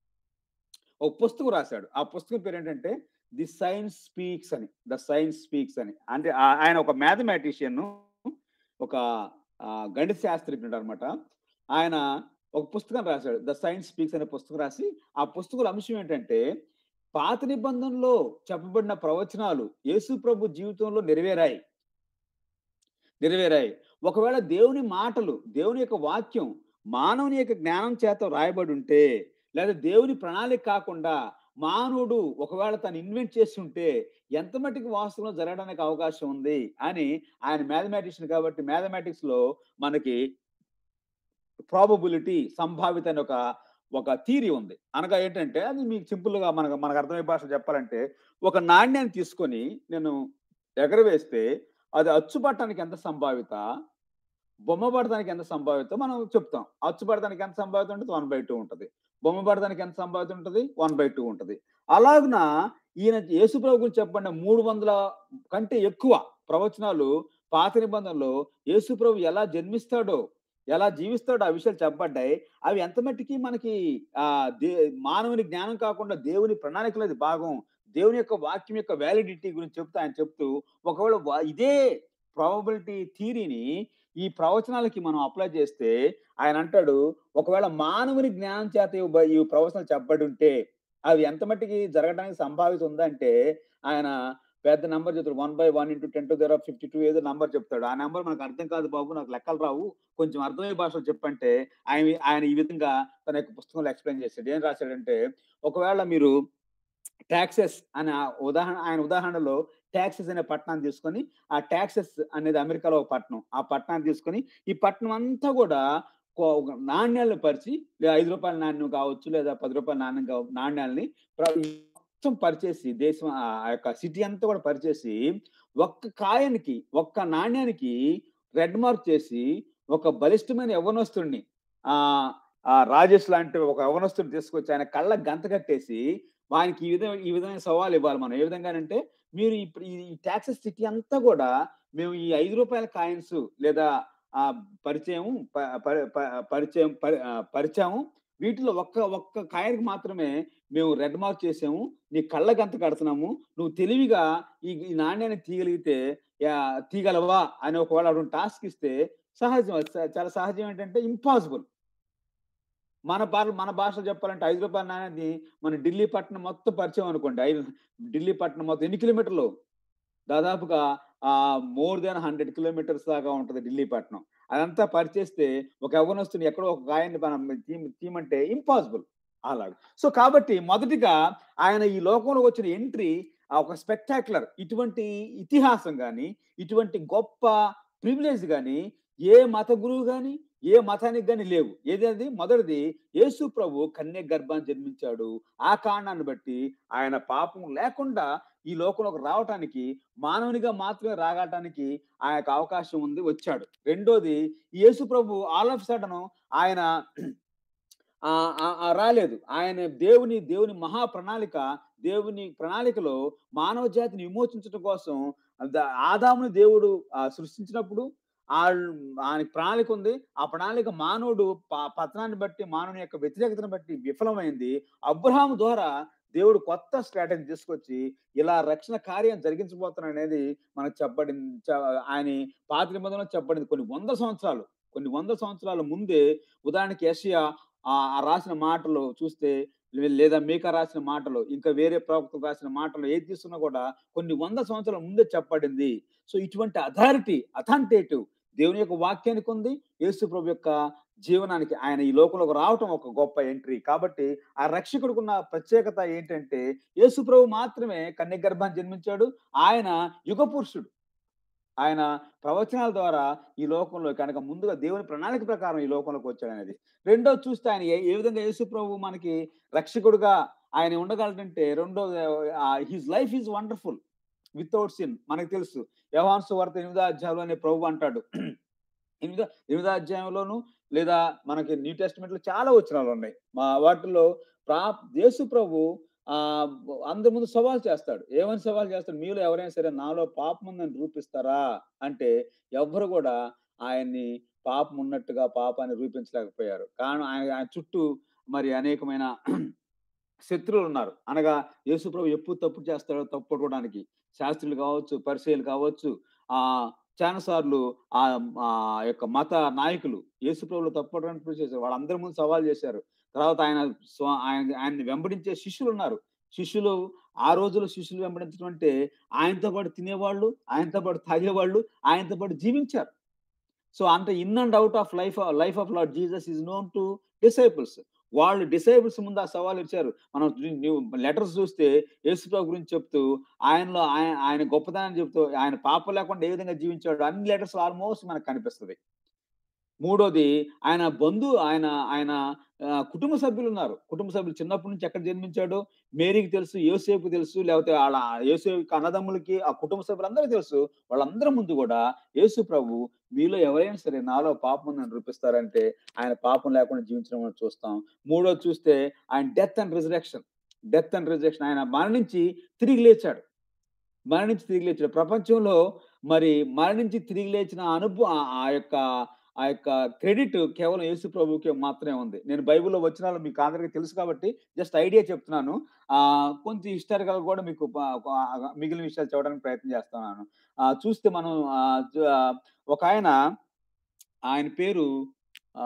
ఒక పుస్తకం రాశాడు ఆ పుస్తకం పేరు ఏంటంటే ది సైన్స్ స్పీక్స్ అని ద సైన్స్ స్పీక్స్ అని అంటే ఆ- ఆయన ఒక మ్యాథమెటిషియన్ ఒక ఆ, గణిత శాస్త్రజ్ఞుడు అనమాట ఆయన ఒక పుస్తకం రాశాడు ద సైన్స్ స్పీక్స్ అనే పుస్తకం రాసి ఆ పుస్తకం అంశం ఏంటంటే పాత నిబంధనలో చెప్పబడిన ప్రవచనాలు యేసు ప్రభు జీవితంలో నెరవేరాయి నెరవేరాయి ఒకవేళ దేవుని మాటలు దేవుని యొక్క వాక్యం మానవుని యొక్క జ్ఞానం చేత రాయబడి ఉంటే లేదా దేవుని ప్రణాళిక కాకుండా మానవుడు ఒకవేళ తను ఇన్వెంట్ చేస్తుంటే ఎంత మట్టుకు వాస్తవంలో జరగడానికి అవకాశం ఉంది అని ఆయన మ్యాథమెటిషియన్ కాబట్టి మ్యాథమెటిక్స్ లో మనకి ప్రాబబిలిటీ సంభావిత అని ఒక ఒక థీరీ ఉంది అనగా ఏంటంటే అది మీకు సింపుల్ గా మనకు మనకు అర్థమయ్యే భాష చెప్పాలంటే ఒక నాణ్యాన్ని తీసుకొని నేను ఎగరవేస్తే అది అచ్చు పట్టడానికి ఎంత సంభావిత బొమ్మ పడడానికి ఎంత సంభావిత మనం చెప్తాం అచ్చు పడడానికి ఎంత సంభావిత ఉంటుంది వన్ బై టూ ఉంటుంది బొమ్మ పడడానికి ఎంత సంభావిత ఉంటుంది వన్ బై టూ ఉంటుంది అలాగున ఈయన యేసుప్రభు గురించి చెప్పండి మూడు వందల కంటే ఎక్కువ ప్రవచనాలు పాత నిబంధనలో యేసుప్రభు ఎలా జన్మిస్తాడో ఎలా జీవిస్తాడో ఆ విషయాలు చెప్పబడ్డాయి అవి ఎంత మట్టికి మనకి ఆ దే మానవుని జ్ఞానం కాకుండా దేవుని ప్రణాళికలో అది భాగం దేవుని యొక్క వాక్యం యొక్క వ్యాలిడిటీ గురించి చెప్తూ ఆయన చెప్తూ ఒకవేళ వా- ఇదే ప్రాబబిలిటీ థియరీని ఈ ప్రవచనాలకి మనం అప్లై చేస్తే ఆయన అంటాడు ఒకవేళ మానవుని జ్ఞానం చేత ఇవి బ- ఈ ప్రవచనాలు చెప్పబడి ఉంటే అవి ఎంత మట్టికి జరగడానికి సంభావిత ఉందంటే ఆయన పెద్ద నంబర్ చెప్తాడు one by one into ten to the fifty two ఏదో నంబర్ చెప్తాడు ఆ నంబర్ మనకు అర్థం కాదు బాబు నాకు లెక్కలు రావు కొంచెం అర్థమయ్యే భాషలో చెప్పంటే ఆయన ఆయన ఈ విధంగా తన యొక్క పుస్తకంలో ఎక్స్ప్లెయిన్ చేశాడు ఏం రాశాడంటే ఒకవేళ మీరు ట్యాక్సెస్ అనే ఆ ఉదాహరణ ఆయన ఉదాహరణలో ట్యాక్సెస్ అనే పట్టణాన్ని తీసుకొని ఆ ట్యాక్సెస్ అనేది అమెరికాలో ఒక పట్టణం ఆ పట్టణాన్ని తీసుకొని ఈ పట్టణం అంతా కూడా కో- ఒక నాణ్యాలను పరిచి లేదా ఐదు రూపాయల నాణ్యం కావచ్చు లేదా పది రూపాయల నాణ్యం కావ నాణ్యాలని ప్ర- మొత్తం పరిచేసి దేశం ఆ ఆ యొక్క సిటీ అంతా కూడా పరిచేసి ఒక్క కాయానికి ఒక్క నాణ్యానికి రెడ్ మార్క్ చేసి ఒక బలిష్టమైన యవనస్తుడిని ఆ ఆ రాజేష్ లాంటి ఒక యవనస్తుడిని తీసుకొచ్చి ఆయన కళ్ళ గంత కట్టేసి వానికి ఈ విధంగా ఈ విధమైన సవాల్ ఇవ్వాలి మనం ఏ విధంగానంటే మీరు ఇప్పుడు ఈ ట్యాక్సెస్ సిటీ అంతా కూడా మేము ఈ ఐదు రూపాయల కాయిన్స్ లేదా ఆ పరిచయం ప- ప- ప- పరిచయం పరి- ఆ, పరిచయం వీటిలో ఒక్క ఒక్క కాయనికి మాత్రమే మేము రెడ్ మార్క్ చేసాము నీ కళ్ళ గంత కడుతున్నాము నువ్వు తెలివిగా ఈ ఈ నాణ్యాన్ని తీయగలిగితే యా, తీయగలవా అని ఒకవేళ అటువంటి టాస్క్ ఇస్తే సహజం అది చా- చాలా సహజం ఏంటంటే ఇంపాసిబుల్ మన భాష మన భాషలో చెప్పాలంటే ఐదు రూపాయల నాణ్యాన్ని మన ఢిల్లీ పట్టణం మొత్తం పరిచయం అనుకోండి ఐదు ఢిల్లీ పట్టణం మొత్తం ఎన్ని కిలోమీటర్లు దాదాపుగా ఆ మోర్ దాన్ హండ్రెడ్ కిలోమీటర్స్ దాకా ఉంటది ఢిల్లీ పట్టణం అదంతా పరిచేస్తే ఒక యవ్వనస్తుని ఎక్కడో ఒక గాయాన్ని మనం తీమ తీయమంటే ఇంపాసిబుల్ అలాగ సో కాబట్టి మొదటిగా ఆయన ఈ లోకంలోకి వచ్చిన ఎంట్రీ ఒక స్పెక్టాక్యులర్ ఇటువంటి ఇతిహాసం కానీ ఇటువంటి గొప్ప ప్రివిలేజ్ కానీ ఏ మత గురువు కానీ ఏ మతానికి కానీ లేవు ఏది మొదటిది యేసు ప్రభు కన్య గర్భాన్ని జన్మించాడు ఆ కారణాన్ని బట్టి ఆయన పాపం లేకుండా ఈ లోకంలోకి రావటానికి మానవునిగా మాత్రమే రాగటానికి ఆయనకు అవకాశం ఉంది వచ్చాడు రెండోది ఈ యేసు ప్రభు ఆల్ ఆఫ్ సడన్ ఆయన ఆ, ఆ, ఆ రాలేదు ఆయన దేవుని దేవుని మహా ప్రణాళిక దేవుని ప్రణాళికలో మానవ జాతిని విమోచించడం కోసం ద- ఆదాముని దేవుడు ఆ, సృష్టించినప్పుడు ఆ ఆయన ప్రణాళిక ఉంది ఆ ప్రణాళిక మానవుడు ప- పతనాన్ని బట్టి మానవుని యొక్క వ్యతిరేకతను బట్టి విఫలమైంది అబ్రహాం ద్వారా దేవుడు కొత్త స్ట్రాటజీ తీసుకొచ్చి ఇలా రక్షణ కార్యం జరిగించబోతున్నాడు అనేది మనకు చెప్పబడింది చ- ఆయన పాత నిబంధనలో చెప్పబడింది కొన్ని వందల సంవత్సరాలు కొన్ని వందల సంవత్సరాల ముందే ఉదాహరణకి యెషయా ఆ ఆ రాసిన మాటలు చూస్తే లే- లేదా మీకా రాసిన మాటలు ఇంకా వేరే ప్రవక్త రాసిన మాటలు ఏది తీసుకున్నా కూడా కొన్ని వంద సంవత్సరాల ముందే చెప్పబడింది సో ఇటువంటి అథారిటీ అథాంటేటివ్ దేవుని యొక్క వాక్యానికి ఉంది యేసు ప్రభు యొక్క జీవనానికి ఆయన ఈ లోకంలోకి రావటం ఒక గొప్ప ఎంట్రీ కాబట్టి ఆ రక్షకుడికి ఉన్న ప్రత్యేకత ఏంటంటే యేసు ప్రభు మాత్రమే కన్య గర్భాన్ని జన్మించాడు ఆయన యుగ పురుషుడు ఆయన ప్రవచనాల ద్వారా ఈ లోకంలో కనుక ముందుగా దేవుని ప్రణాళిక ప్రకారం ఈ లోకంలోకి వచ్చాడు అనేది రెండో చూస్తే ఆయన ఏ- ఏ విధంగా యేసు ప్రభు మనకి రక్షకుడుగా ఆయన ఉండగలడంటే రెండో his life is wonderful without sin మనకు తెలుసు యవాన్సు వార్త ఎనిమిదో అధ్యాయంలో అనే ప్రభు అంటాడు ఎనిమిదో ఎనిమిదో అధ్యాయంలోను లేదా మనకి న్యూ టెస్ట్మెంట్ లో చాలా వచనాలు ఉన్నాయి మా వాటిలో ప్రా యేసు ప్రభు ఆ అందరి ముందు సవాల్ చేస్తాడు ఏమని సవాల్ చేస్తాడు మీలో ఎవరైనా సరే నాలో పాపం ఉందని రూపిస్తారా అంటే ఎవ్వరు కూడా ఆయన్ని పాపం ఉన్నట్టుగా పాపాన్ని రూపించలేకపోయారు కారణం ఆయన ఆయన చుట్టూ మరి అనేకమైన శత్రువులు ఉన్నారు అనగా యేసు ప్రభు ఎప్పుడు తప్పు చేస్తాడో తప్పుకోవడానికి శాస్త్రులు కావచ్చు పరిచయలు కావచ్చు ఆ చాలా సార్లు ఆ ఆ యొక్క మత నాయకులు యేసు ప్రభులు తప్పడానికి చేశారు వాళ్ళందరి ముందు సవాల్ చేశారు తర్వాత ఆయన స్వ- ఆయన ఆయన్ని వెంబడించే శిష్యులు ఉన్నారు శిష్యులు ఆ రోజుల్లో శిష్యులు వెంబడించడం అంటే ఆయనతో పాటు తినేవాళ్ళు ఆయనతో పాటు తాగేవాళ్ళు ఆయనతో పాటు జీవించారు సో అంత in and out of life life of Lord Jesus is known to disciples వాళ్ళు డిసైబుల్స్ ముందు ఆ సవాల్ ఇచ్చారు మనం లెటర్స్ చూస్తే యేసుప్రభు గురించి చెప్తూ ఆయనలో ఆయన ఆయన గొప్పతనాన్ని చెప్తూ ఆయన పాపం లేకుండా ఏ విధంగా జీవించాడు అన్ని లెటర్స్ ఆల్మోస్ట్ మనకు కనిపిస్తుంది మూడోది ఆయన బంధు ఆయన ఆయన ఆ, కుటుంబ సభ్యులు ఉన్నారు కుటుంబ సభ్యులు చిన్నప్పటి నుంచి ఎక్కడ జన్మించాడు మేరీకి తెలుసు యోసేపు తెలుసు లేకపోతే వాళ్ళ యోసేపు అన్నదమ్ములకి ఆ కుటుంబ సభ్యులందరికీ తెలుసు వాళ్ళందరి ముందు కూడా యేసు ప్రభు మీలో ఎవరైనా సరే నాలో పాపం ఉందని రూపిస్తారంటే ఆయన పాపం లేకుండా జీవించడం మనం చూస్తాం మూడోది చూస్తే ఆయన death and resurrection death and resurrection ఆయన మరణించి తిరిగి లేచాడు మరణించి తిరిగి లేచాడు ప్రపంచంలో మరి మరణించి తిరిగి లేచిన అనుభవం ఆ యొక్క ఆ యొక్క క్రెడిట్ కేవలం యేసు ప్రభువుకే మాత్రమే ఉంది నేను బైబిల్లో వచనాలు మీకు అందరికీ తెలుసు కాబట్టి జస్ట్ ఐడియా చెప్తున్నాను ఆ కొంచెం హిస్టారికల్ కూడా మీకు ప- ప- మిగిలిన విషయాలు చెప్పడానికి ప్రయత్నం చేస్తున్నాను ఆ, చూస్తే మనం ఆ, జ- ఆ, ఒక ఆయన ఆయన పేరు ఆ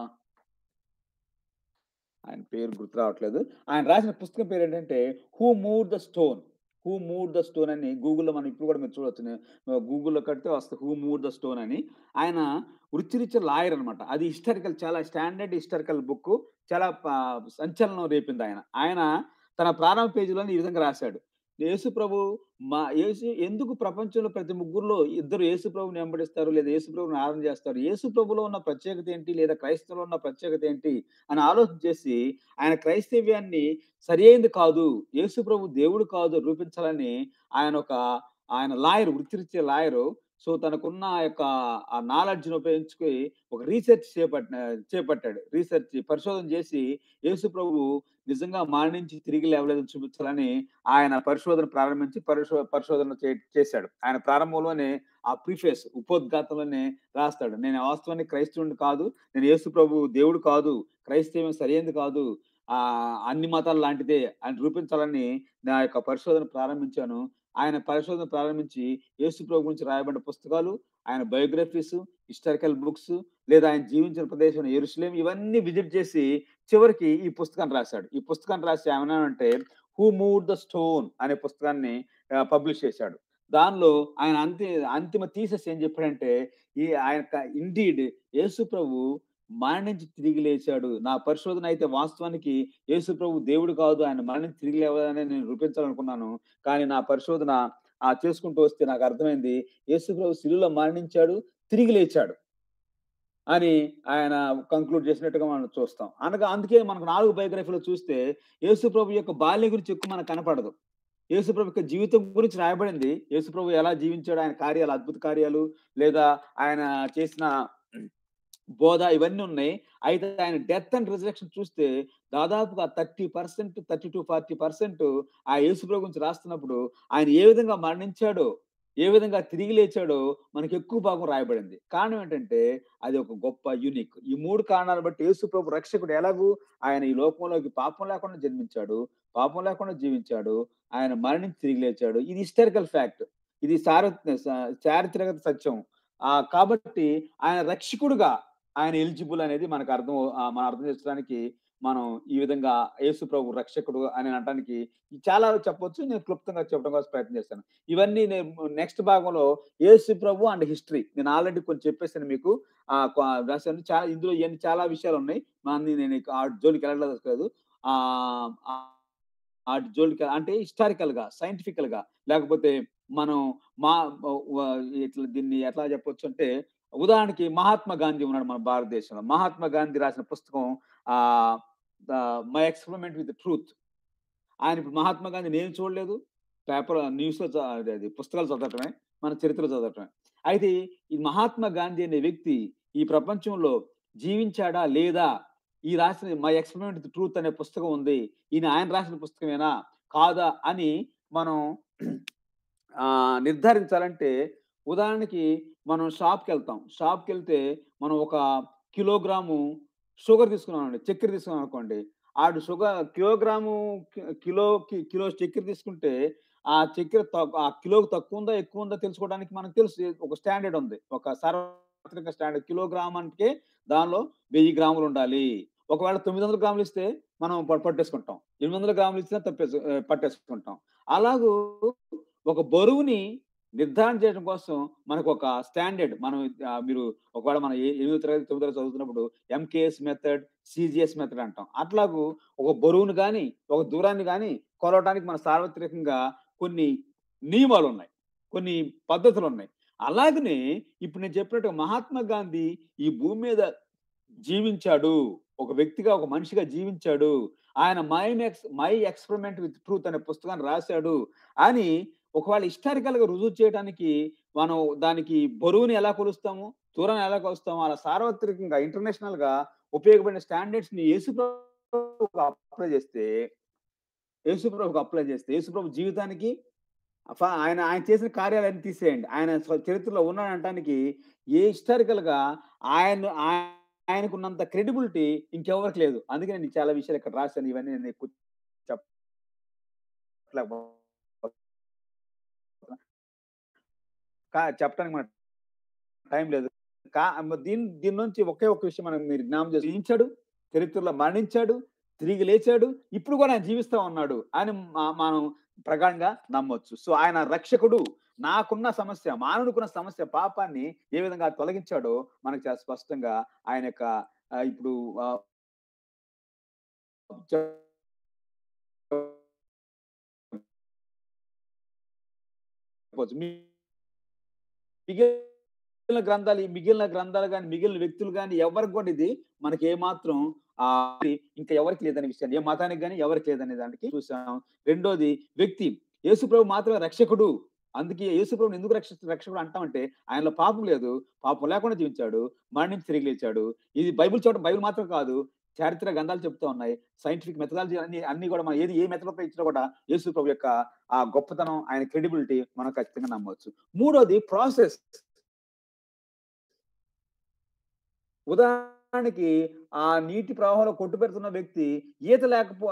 ఆయన పేరు గుర్తు రావట్లేదు ఆయన రాసిన పుస్తకం పేరు ఏంటంటే who move the stone who move the stone అని గూగుల్లో మనం ఇప్పుడు కూడా మీరు చూడొచ్చు నేను గూగుల్లో కడితే వస్తుంది హూ మూవ్ ద స్టోన్ అని ఆయన వృత్తిరీత్యా లాయర్ అనమాట అది హిస్టారికల్ చాలా స్టాండర్డ్ హిస్టారికల్ బుక్ చాలా ఆ, సంచలనం రేపింది ఆయన ఆయన తన ప్రారంభ పేజీలో ఈ విధంగా రాశాడు యేసు ప్రభు మా యేసు ఎందుకు ప్రపంచంలో ప్రతి ముగ్గురులో ఇద్దరు యేసు ప్రభుని వెంబడిస్తారు లేదా యేసు ప్రభుని ఆరాధన చేస్తారు యేసు ప్రభులో ఉన్న ప్రత్యేకత ఏంటి లేదా క్రైస్తవులో ఉన్న ప్రత్యేకత ఏంటి అని ఆలోచన చేసి ఆయన క్రైస్తవ్యాన్ని సరి అయింది కాదు యేసు ప్రభు దేవుడు కాదు రూపించాలని ఆయన ఒక ఆయన లాయర్ వృత్తిరీత్యా లాయరు సో తనకున్న ఆ యొక్క ఆ నాలెడ్జ్ని ఉపయోగించుకొని ఒక రీసెర్చ్ చేపట్ట చేపట్టాడు రీసెర్చ్ పరిశోధన చేసి యేసు ప్రభు నిజంగా మరణించి తిరిగి లేవలేదని చూపించాలని ఆయన పరిశోధన ప్రారంభించి పరిశో పరిశోధన చే- చేశాడు ఆయన ప్రారంభంలోనే ఆ ప్రిఫేస్ ఉపోద్ఘాతంలోనే రాస్తాడు నేను వాస్తవానికి క్రైస్తవుని కాదు నేను యేసు ప్రభు దేవుడు కాదు క్రైస్తవం సరైనది కాదు ఆ అన్ని మతాలు లాంటిదే అని రూపించాలని నా యొక్క పరిశోధన ప్రారంభించాను ఆయన పరిశోధన ప్రారంభించి యేసు ప్రభు గురించి రాయబడిన పుస్తకాలు ఆయన బయోగ్రఫీస్ హిస్టారికల్ బుక్స్ లేదా ఆయన జీవించిన ప్రదేశం ఎరుసలేం ఇవన్నీ విజిట్ చేసి చివరికి ఈ పుస్తకాన్ని రాశాడు ఈ పుస్తకాన్ని రాసి ఏమన్నానంటే హూ మూవ్ ద స్టోన్ అనే పుస్తకాన్ని పబ్లిష్ చేశాడు దానిలో ఆయన అంతి అంతిమ థీసెస్ ఏం చెప్పాడంటే ఈ ఆయన ఇండీడ్ యేసు ప్రభు మరణించి తిరిగి లేచాడు నా పరిశోధన అయితే వాస్తవానికి యేసు ప్రభు దేవుడు కాదు ఆయన మరణించి తిరిగి లేవాలని నేను రూపించాలనుకున్నాను కానీ నా పరిశోధన ఆ చేసుకుంటూ వస్తే నాకు అర్థమైంది యేసు ప్రభు శిలువలో మరణించాడు తిరిగి లేచాడు అని ఆయన కంక్లూడ్ చేసినట్టుగా మనం చూస్తాం అనగా అందుకే మనకు నాలుగు బయోగ్రఫీలో చూస్తే యేసు ప్రభు యొక్క బాల్యం గురించి ఎక్కువ మనకు కనపడదు యేసు ప్రభు యొక్క జీవితం గురించి రాయబడింది యేసు ప్రభు ఎలా జీవించాడు ఆయన కార్యాలు అద్భుత కార్యాలు లేదా ఆయన చేసిన బోధ ఇవన్నీ ఉన్నాయి అయితే ఆయన డెత్ అండ్ రిజరెక్షన్ చూస్తే దాదాపుగా thirty percent thirty to forty percent ఆ యేసు ప్రభు గురించి రాస్తున్నప్పుడు ఆయన ఏ విధంగా మరణించాడో ఏ విధంగా తిరిగి లేచాడో మనకి ఎక్కువ భాగం రాయబడింది కారణం ఏంటంటే అది ఒక గొప్ప యూనిక్ ఈ మూడు కారణాలు బట్టి యేసు ప్రభు రక్షకుడు ఎలాగూ ఆయన ఈ లోకంలోకి పాపం లేకుండా జన్మించాడు పాపం లేకుండా జీవించాడు ఆయన మరణించి తిరిగి లేచాడు ఇది హిస్టారికల్ ఫ్యాక్ట్ ఇది చార చారిత్రక సత్యం ఆ కాబట్టి ఆయన రక్షకుడుగా ఆయన ఎలిజిబుల్ అనేది మనకు అర్థం ఆ, మనం అర్థం చేసుకోవడానికి మనం ఈ విధంగా యేసు ప్రభు రక్షకుడు అని అనడానికి చాలా చెప్పొచ్చు నేను క్లుప్తంగా చెప్పడం కోసం ప్రయత్నం చేస్తాను ఇవన్నీ నేను నెక్స్ట్ భాగంలో యేసు ప్రభు అండ్ హిస్టరీ నేను ఆల్రెడీ కొంచెం చెప్పేసాను మీకు ఆ కొ- రాశాను చాలా ఇందులో ఇవన్నీ చాలా విషయాలు ఉన్నాయి మన నేను ఇక ఆ జోలికి వెళ్ళలేదు ఆ ఆ- ఆ జోలికి అంటే హిస్టారికల్ గా సైంటిఫికల్ గా లేకపోతే మనం మా వ- ఇట్లా దీన్ని ఎట్లా చెప్పొచ్చు అంటే ఉదాహరణకి మహాత్మా గాంధీ ఉన్నాడు మన భారతదేశంలో మహాత్మా గాంధీ రాసిన పుస్తకం ఆ మై ఎక్స్పెరిమెంట్ విత్ ట్రూత్ ఆయన ఇప్పుడు మహాత్మా గాంధీ నేను చూడలేదు పేపర్ న్యూస్లో అది పుస్తకాలు చదవటమే మన చరిత్ర చదవటమే అయితే ఈ మహాత్మా గాంధీ అనే వ్యక్తి ఈ ప్రపంచంలో జీవించాడా లేదా ఈ రాసిన మై ఎక్స్పెరిమెంట్ విత్ ట్రూత్ అనే పుస్తకం ఉంది ఈయన ఆయన రాసిన పుస్తకమేనా కాదా అని మనం ఆ, నిర్ధారించాలంటే ఉదాహరణకి మనం షాప్కి వెళ్తాం షాప్కి వెళ్తే మనం ఒక కిలోగ్రాము షుగర్ తీసుకున్నాం అండి చక్కెర తీసుకున్నాం అనుకోండి ఆడు షుగర్ కిలోగ్రాము కి- కిలోకి కిలో చక్కెర తీసుకుంటే ఆ చక్కెర తక్కు- ఆ కిలోకి తక్కువ ఉందా ఎక్కువ ఉందా తెలుసుకోవడానికి మనకు తెలుసు ఒక స్టాండర్డ్ ఉంది ఒక సార్వత్రిక స్టాండర్డ్ కిలోగ్రామ్ అంటే దానిలో వెయ్యి గ్రాములు ఉండాలి ఒకవేళ తొమ్మిది వందల గ్రాములు ఇస్తే మనం ప- పట్టేసుకుంటాం ఎనిమిది వందల గ్రాములు ఇస్తే తప్పేసు ఆ, పట్టేసుకుంటాం అలాగూ ఒక బరువుని నిర్ధారణ చేయడం కోసం మనకు ఒక స్టాండర్డ్ మనం ఆ, మీరు ఒకవేళ మన ఏ- ఎనిమిదో తరగతి తొమ్మిదో తరగతి చదువుతున్నప్పుడు ఎంకేఎస్ మెథడ్ సిజిఎస్ మెథడ్ అంటాం అట్లాగూ ఒక బరువును కానీ ఒక దూరాన్ని కానీ కొలవడానికి మన సార్వత్రికంగా కొన్ని నియమాలు ఉన్నాయి కొన్ని పద్ధతులు ఉన్నాయి అలాగనే ఇప్పుడు నేను చెప్పినట్టు మహాత్మా గాంధీ ఈ భూమి మీద జీవించాడు ఒక వ్యక్తిగా ఒక మనిషిగా జీవించాడు ఆయన my ex my experiment with truth అనే పుస్తకాన్ని రాశాడు అని ఒకవేళ హిస్టారికల్ గా రుజువు చేయడానికి మనం దానికి బరువుని ఎలా కొలుస్తాము దూరాన్ని ఎలా కొలుస్తాము అలా సార్వత్రికంగా ఇంటర్నేషనల్ గా ఉపయోగపడిన స్టాండర్డ్స్ ని యేసుప్రభుకు అప్లై చేస్తే యేసుప్రభుకు అప్లై చేస్తే యేసుప్రభు జీవితానికి ఫ- ఆయన ఆయన చేసిన కార్యాలన్నీ తీసేయండి ఆయన స్వ- చరిత్రలో ఉన్నాడు అనడానికి ఏ హిస్టారికల్ గా ఆయన ఆయ- ఆయనకున్నంత క్రెడిబిలిటీ ఇంకెవరికి లేదు అందుకే నేను చాలా విషయాలు ఇక్కడ రాశాను ఇవన్నీ నేను ఎక్కువ చెప్పలేకపోతున్నా. కా- చెప్పడానికి మన టైం లేదు కా దీని దీని నుంచి ఒకే ఒక విషయం మనం మీరు జ్ఞాపం చేసి జీవించాడు చరిత్రలో మరణించాడు తిరిగి లేచాడు ఇప్పుడు కూడా ఆయన జీవిస్తా ఉన్నాడు అని మా- మనం ప్రగాఢంగా నమ్మొచ్చు సో ఆయన రక్షకుడు నాకున్న సమస్య మానవుడికున్న సమస్య పాపాన్ని ఏ విధంగా తొలగించాడో మనకు చాలా స్పష్టంగా ఆయన యొక్క ఆ, ఇప్పుడు ఆ, చెప్పవచ్చు. మీ- మిగిలిన గ్రంథాలు ఈ మిగిలిన గ్రంథాలు కానీ మిగిలిన వ్యక్తులు కానీ ఎవరికి కూడా ఇది మనకి ఏమాత్రం ఆ ఇంకా ఎవరికి లేదనే విషయాన్ని ఏ మతానికి కానీ ఎవరికి లేదనే దానికి చూసాం రెండోది వ్యక్తి యేసుప్రభు మాత్రమే రక్షకుడు అందుకే యేసుప్రభుని ఎందుకు రక్ష రక్షకుడు అంటామంటే ఆయనలో పాపం లేదు పాపం లేకుండా జీవించాడు మరణించి తిరిగి లేచాడు ఇది బైబిల్ చూడటం బైబిల్ మాత్రం కాదు చారిత్రక గ్రంథాలు చెప్తూ ఉన్నాయి సైంటిఫిక్ మెథడాలజీ అన్ని అన్ని కూడా మనం ఏది ఏ మెథడ్ ఇచ్చినా కూడా యేసు ప్రభు యొక్క ఆ గొప్పతనం ఆయన క్రెడిబిలిటీ మనం ఖచ్చితంగా నమ్మవచ్చు మూడోది ప్రాసెస్ ఉదాహరణకి ఆ నీటి ప్రవాహంలో కొట్టు పెడుతున్న వ్యక్తి ఈత లేకపో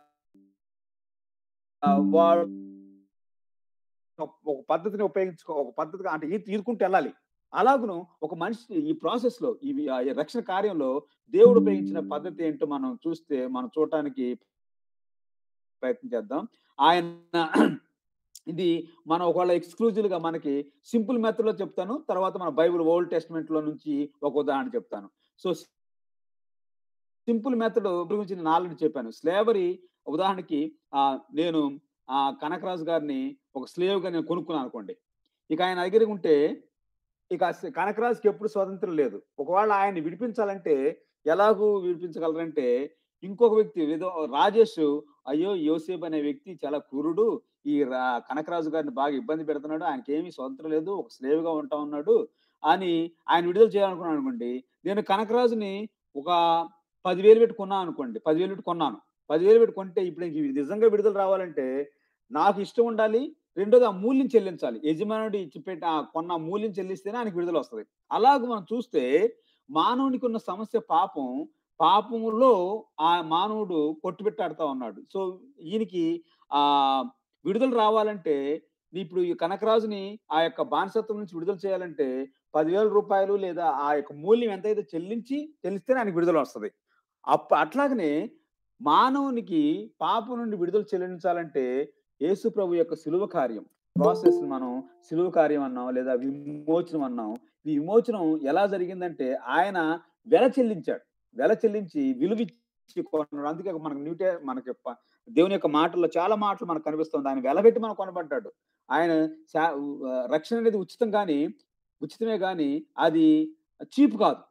ఆ, వాడు ఒక- ఒక పద్ధతిని ఉపయోగించుకో ఒక పద్ధతిగా అంటే ఈత ఈదుకుంటూ వెళ్ళాలి అలాగును ఒక మనిషి ఈ ప్రాసెస్ లో ఈ ఆ ఈ రక్షణ కార్యంలో దేవుడు ఉపయోగించిన పద్ధతి ఏంటో మనం చూస్తే మనం చూడటానికి ప్రయత్నం చేద్దాం ఆయన ఇది మనం ఒకవేళ ఎక్స్క్లూజివ్ గా మనకి సింపుల్ మెథడ్ లో చెప్తాను తర్వాత మన బైబిల్ ఓల్డ్ టెస్ట్మెంట్ లో నుంచి ఒక ఉదాహరణ చెప్తాను సో సింపుల్ మెథడ్ గురించి నేను ఆల్రెడీ చెప్పాను స్లేవరీ ఉదాహరణకి ఆ నేను ఆ కనకరాజు గారిని ఒక స్లేవ్ గా నేను కొనుక్కున్నాను అనుకోండి ఇక ఆయన దగ్గర ఉంటే ఇక స- కనకరాజుకి ఎప్పుడు స్వాతంత్రం లేదు ఒకవేళ ఆయన్ని విడిపించాలంటే ఎలాగూ విడిపించగలరంటే ఇంకొక వ్యక్తి ఏదో రాజేష్ అయ్యో యోసేపు అనే వ్యక్తి చాలా క్రూరుడు ఈ రా- కనకరాజు గారిని బాగా ఇబ్బంది పెడుతున్నాడు ఆయనకి ఏమీ స్వతంత్రం లేదు ఒక slave గా ఉంటా ఉన్నాడు అని ఆయన విడుదల చేయాలనుకున్నాను అనుకోండి నేను కనకరాజుని ఒక పదివేలు పెట్టి కొన్నాను అనుకోండి పదివేలు పెట్టి కొన్నాను పదివేలు పెట్టి కొంటే ఇప్పుడు ఇంక ఇది నిజంగా విడుదల రావాలంటే నాకు ఇష్టం ఉండాలి రెండోది ఆ మూల్యం చెల్లించాలి యజమానుడు ఇచ్చి పెట్టి ఆ కొన్న మూల్యం చెల్లిస్తేనే ఆయనకి విడుదల వస్తుంది అలాగ మనం చూస్తే మానవునికి ఉన్న సమస్య పాపం పాపములో ఆ మానవుడు కొట్టుబెట్టాడుతా ఉన్నాడు సో ఈయనకి ఆ విడుదల రావాలంటే ఇప్పుడు ఈ కనకరాజుని ఆ యొక్క బానిసత్వం నుంచి విడుదల చేయాలంటే పదివేల రూపాయలు లేదా ఆ యొక్క మూల్యం ఎంతైతే చెల్లించి చెల్లిస్తేనే ఆయనకి విడుదల వస్తుంది అప్ప అట్లాగనే మానవునికి పాపం నుండి విడుదల చెల్లించాలంటే యేసు ప్రభు యొక్క సిలువ కార్యం ప్రాసెస్ మనం సిలువ కార్యం అన్నాం లేదా విమోచనం అన్నాం ఈ విమోచనం ఎలా జరిగిందంటే ఆయన వెల చెల్లించాడు వెల చెల్లించి విలువిచ్చి కొన్నాడు అందుకే మనకు న్యూటే మనకి ప- దేవుని యొక్క మాటల్లో చాలా మాటలు మనకు కనిపిస్తుంది ఆయన వెలబెట్టి మనం కొనబడ్డాడు ఆయన శా- ఆ, రక్షణ అనేది ఉచితం కానీ ఉచితమే కానీ అది చీప్ కాదు